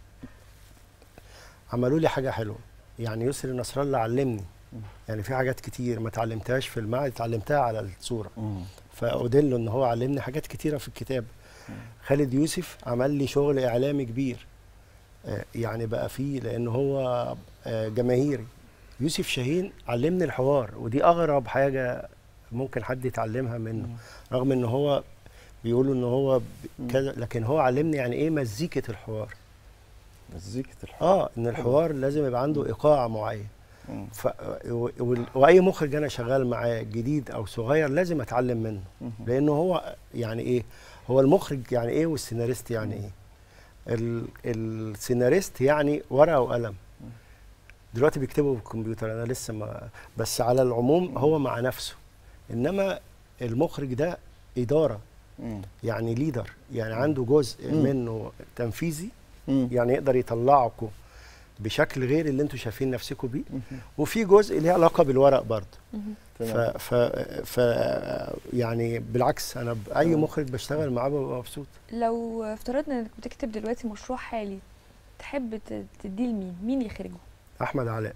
عملوا لي حاجه حلوه يعني يسري نصر الله علمني يعني في حاجات كتير ما اتعلمتهاش في المعهد اتعلمتها على الصوره فأدله ان هو علمني حاجات كتيره في الكتاب خالد يوسف عمل لي شغل اعلامي كبير آه، يعني بقى فيه لان هو آه، جماهيري يوسف شاهين علمني الحوار ودي اغرب حاجه ممكن حد يتعلمها منه رغم ان هو بيقولوا ان هو ب- كذا لكن هو علمني يعني ايه مزيكه الحوار مزيكه الحوار اه ان الحوار لازم يبقى عنده ايقاع معين مم. ف... و... وال- واي مخرج انا شغال معاه جديد او صغير لازم اتعلم منه مم. لانه هو يعني ايه هو المخرج يعني ايه والسيناريست يعني ايه ال... السيناريست يعني ورقه وقلم دلوقتي بيكتبوا بالكمبيوتر انا لسه ما بس على العموم هو مع نفسه انما المخرج ده اداره مم. يعني ليدر يعني عنده جزء مم. منه تنفيذي مم. يعني يقدر يطلعكم بشكل غير اللي انتوا شايفين نفسكم بيه مم. وفي جزء ليه علاقه بالورق برضه ف, تمام. ف, ف يعني بالعكس انا باي مخرج بشتغل معاه ببقى مبسوط لو افترضنا انك بتكتب دلوقتي مشروع حالي تحب ت- تديه لمين مين يخرجه احمد علاء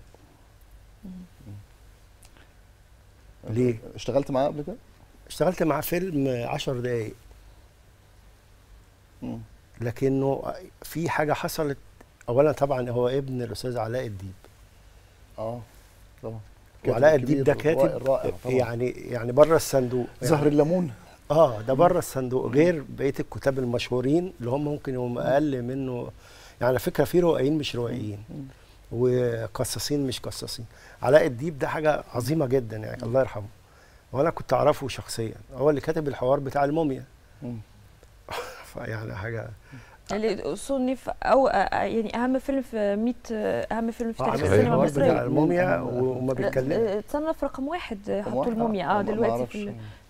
ليه؟ اشتغلت معاه قبل كده؟ اشتغلت معاه فيلم عشر دقايق مم. لكنه في حاجه حصلت اولا طبعا هو ابن الاستاذ علاء الديب اه طبعا كاتب وعلاء الديب ده كبير كاتب رائع طبعا يعني يعني بره الصندوق زهر الليمون اه ده بره الصندوق غير بقيه الكتاب المشهورين اللي هم ممكن يبقوا اقل منه يعني على فكره في روائيين مش روائيين وقصاصين مش قصاصين علاء الديب ده حاجه عظيمه جدا يعني الله يرحمه وانا كنت اعرفه شخصيا هو اللي كاتب الحوار بتاع الموميا مم. فيعني حاجه اللي صنف او آه، يعني اهم فيلم في 100 آه، اهم فيلم في آه، تاريخ عامل السينما الحوار بتاع المصريه الموميا مم. وما بيتكلم آه، اتصنف رقم واحد آه، رقم حطوا واحد؟ الموميا آه، اه ما- ما دلوقتي أعرفش. في ال-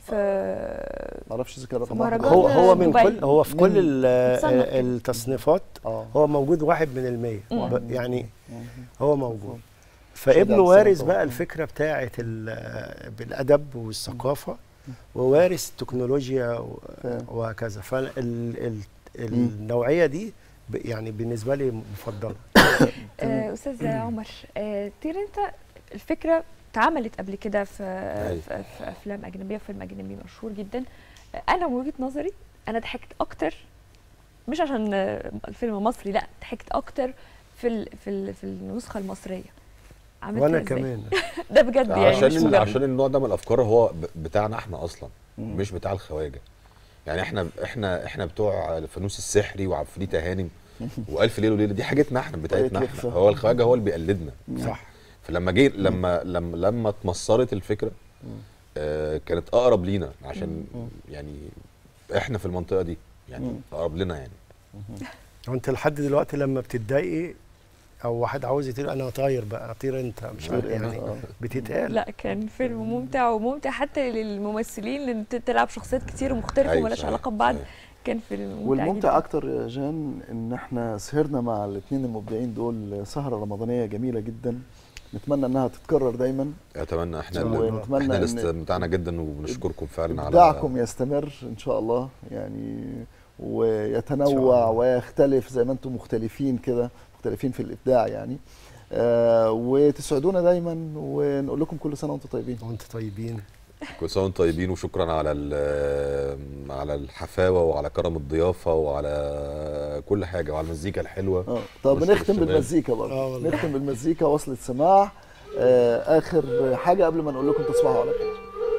في ما اعرفش اذا كان رقم مهرجان واحد هو هو من دبي. كل هو في كل ال- متصنف كده. التصنيفات اه هو موجود واحد من المية مم. ب- يعني مم. هو موجود شجاع فابنه بصراحة وارث طبعاً. بقى الفكره بتاعه ال- بالادب والثقافه ووارث التكنولوجيا و- فاهم. وهكذا مم. فالنوعيه دي ب- يعني بالنسبه لي مفضله آه، استاذ عمر آه، طير انت الفكره اتعملت قبل كده في, أيوة. في, في افلام اجنبيه فيلم اجنبي مشهور جدا آه، انا من وجهه نظري انا ضحكت اكتر مش عشان آه، الفيلم مصري لا ضحكت اكتر في ال في ال في النسخه المصريه عملت وانا إزاي؟ كمان ده بجد يعني مش عشان ال- مجرد. عشان النوع ده من الافكار هو ب- بتاعنا احنا اصلا مم. مش بتاع الخواجه يعني احنا احنا احنا بتوع الفانوس السحري وعفريت هانم والف ليله وليله دي حاجتنا احنا بتاعتنا طريقة احنا لخفة. هو الخواجه هو اللي بيقلدنا صح فلما جه لما لما لما اتمصرت الفكره آه كانت اقرب لينا عشان يعني احنا في المنطقه دي يعني مم. اقرب لنا يعني هو انت لحد دلوقتي لما بتتضايقي او واحد عاوز يطير انا طاير بقى طير انت مش عارف يعني آه. بتتقال لا كان فيلم ممتع وممتع حتى للممثلين لان انت تلعب شخصيات كتير ومختلفه أيوة ومالهاش صحيح، علاقه ببعض صحيح. كان فيلم ممتع والممتع جداً. اكتر يا جان ان احنا سهرنا مع الاثنين المبدعين دول سهره رمضانيه جميله جدا نتمنى انها تتكرر دايما اتمنى احنا إن شاء اللي الله. ونتمنى احنا اللي ان استمتعنا جدا وبنشكركم فعلا على ابداعكم يستمر ان شاء الله يعني ويتنوع ويختلف زي ما انتم مختلفين كده مختلفين في الابداع يعني آه وتسعدونا دايما ونقول لكم كل سنه وانتم طيبين وانت طيبين كل سنه وانتم طيبين وشكرا على ال- على الحفاوه وعلى كرم الضيافه وعلى كل حاجه وعلى المزيكا الحلوه اه طب نشكر نختم الشباب. بالمزيكا آه برضه والله. نختم بالمزيكا وصلة سماع آه اخر حاجه قبل ما نقول لكم تصبحوا على خير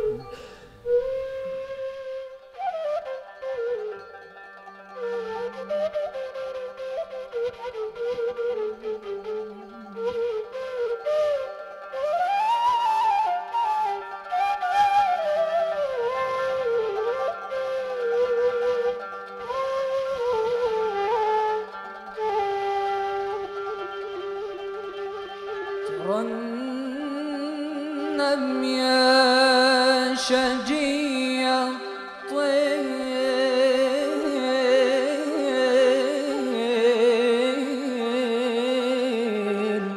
ترنم يا شجيع الطير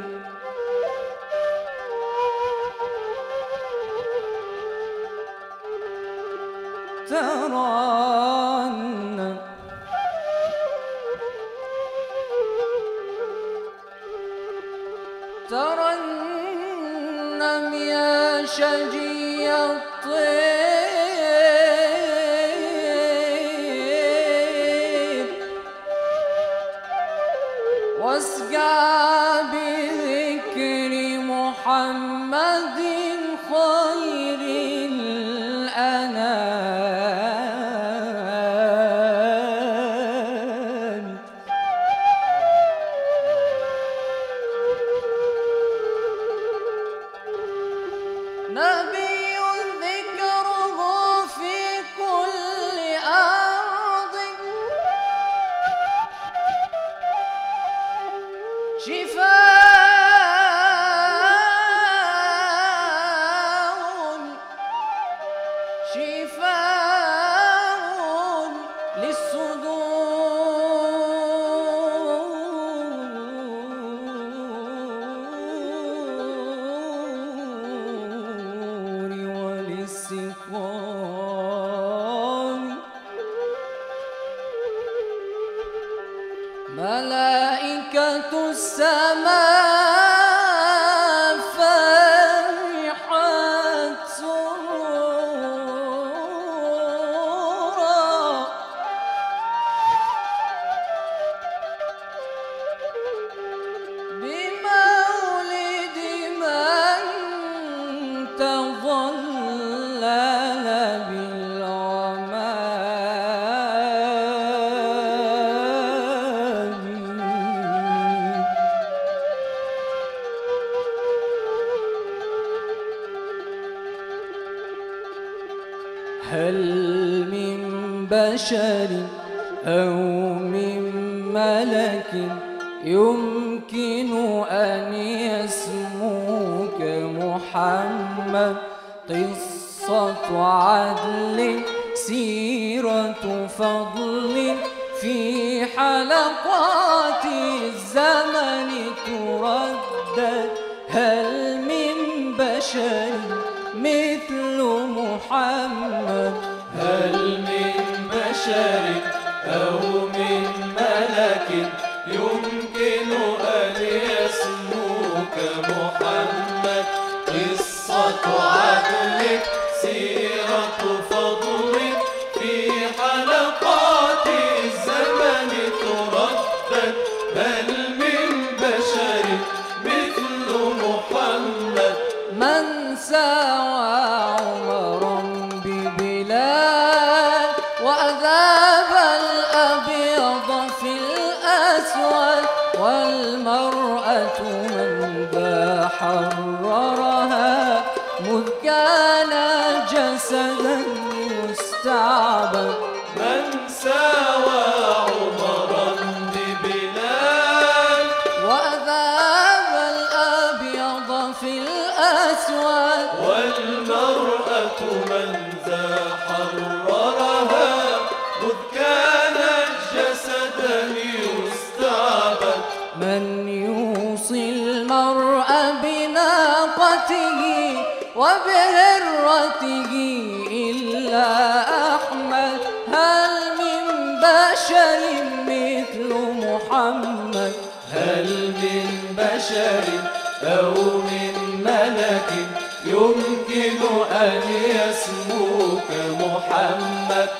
ترنم ترنم يا شجيع الطير واسقى بذكر محمد خير الأنام نبي ذكره في كل أرض شفاء شفاء للصدور وللسقام ملائكة السماء فرحت سرورا بمولد من تظلل بالغمام هل من بشر أو من ملك يمكن أن يسموك محمد قصة قصة عدل سيرة فضل في حلقات الزمن تردد هل من بشر مثل محمد هل من بشر أو من ملك يمكن أن يسموك محمد قصة عدل سيرة فضل في حلقات الزمن تردد هل من بشر مثل محمد من ساوى عمرا ببلاد وأذاب الأبيض في الأسود والمرأة من ذا حررها مذ كان جسدا يستعبد من ساوى عمرا ببلاد وأذاب الأبيض في الأسود والمرأة من ذا حررها مذ كانت جسدا يستعبد من يوصي المرء بناقته وبهرته إلا أحمد هل من بشر مثل محمد هل من بشر أو من ملك يمكن أن يسموك محمد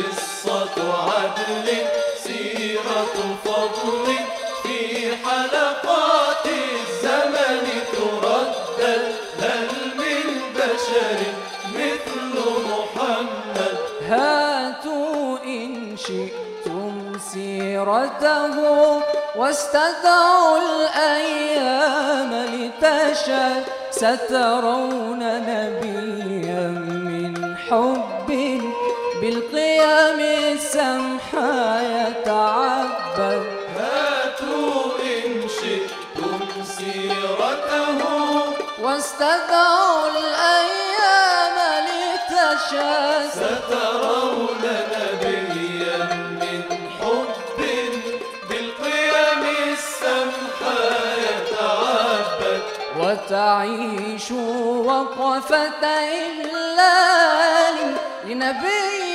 قصة عدل سيرة فضل في حلقات الزمن تردد هل من بشر مثل محمد هاتوا إن شئتم سيرته واستدعوا الأيام لتشهد سترون نبيا من حب بالقيام السمحى يتعبد هاتوا إن شئتم سيرته واستدعوا الأيام لتشهد سترون نبيا من حب بالقيام السمحى يتعبد وتعيشوا وقفة إهلال لنبي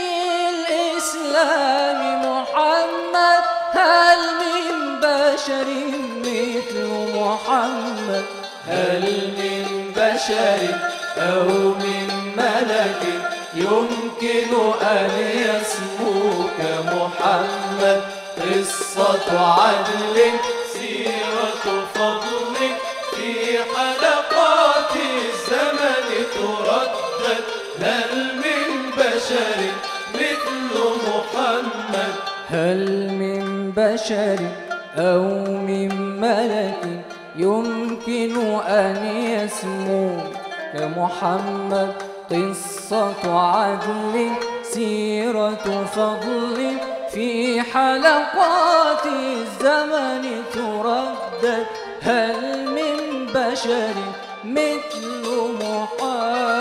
الإسلام محمد هل من بشر مثل محمد هل من بشر أو من ملك يمكن أن يسموك محمد قصة عدل سيرة فضل في حلقات الزمن تردد هل من بشر مثل محمد هل من بشر أو من ملك يمكن أن يسموك محمد قصة عدل سيرة فضل في حلقات الزمن تردد هل من بشر مثل محمد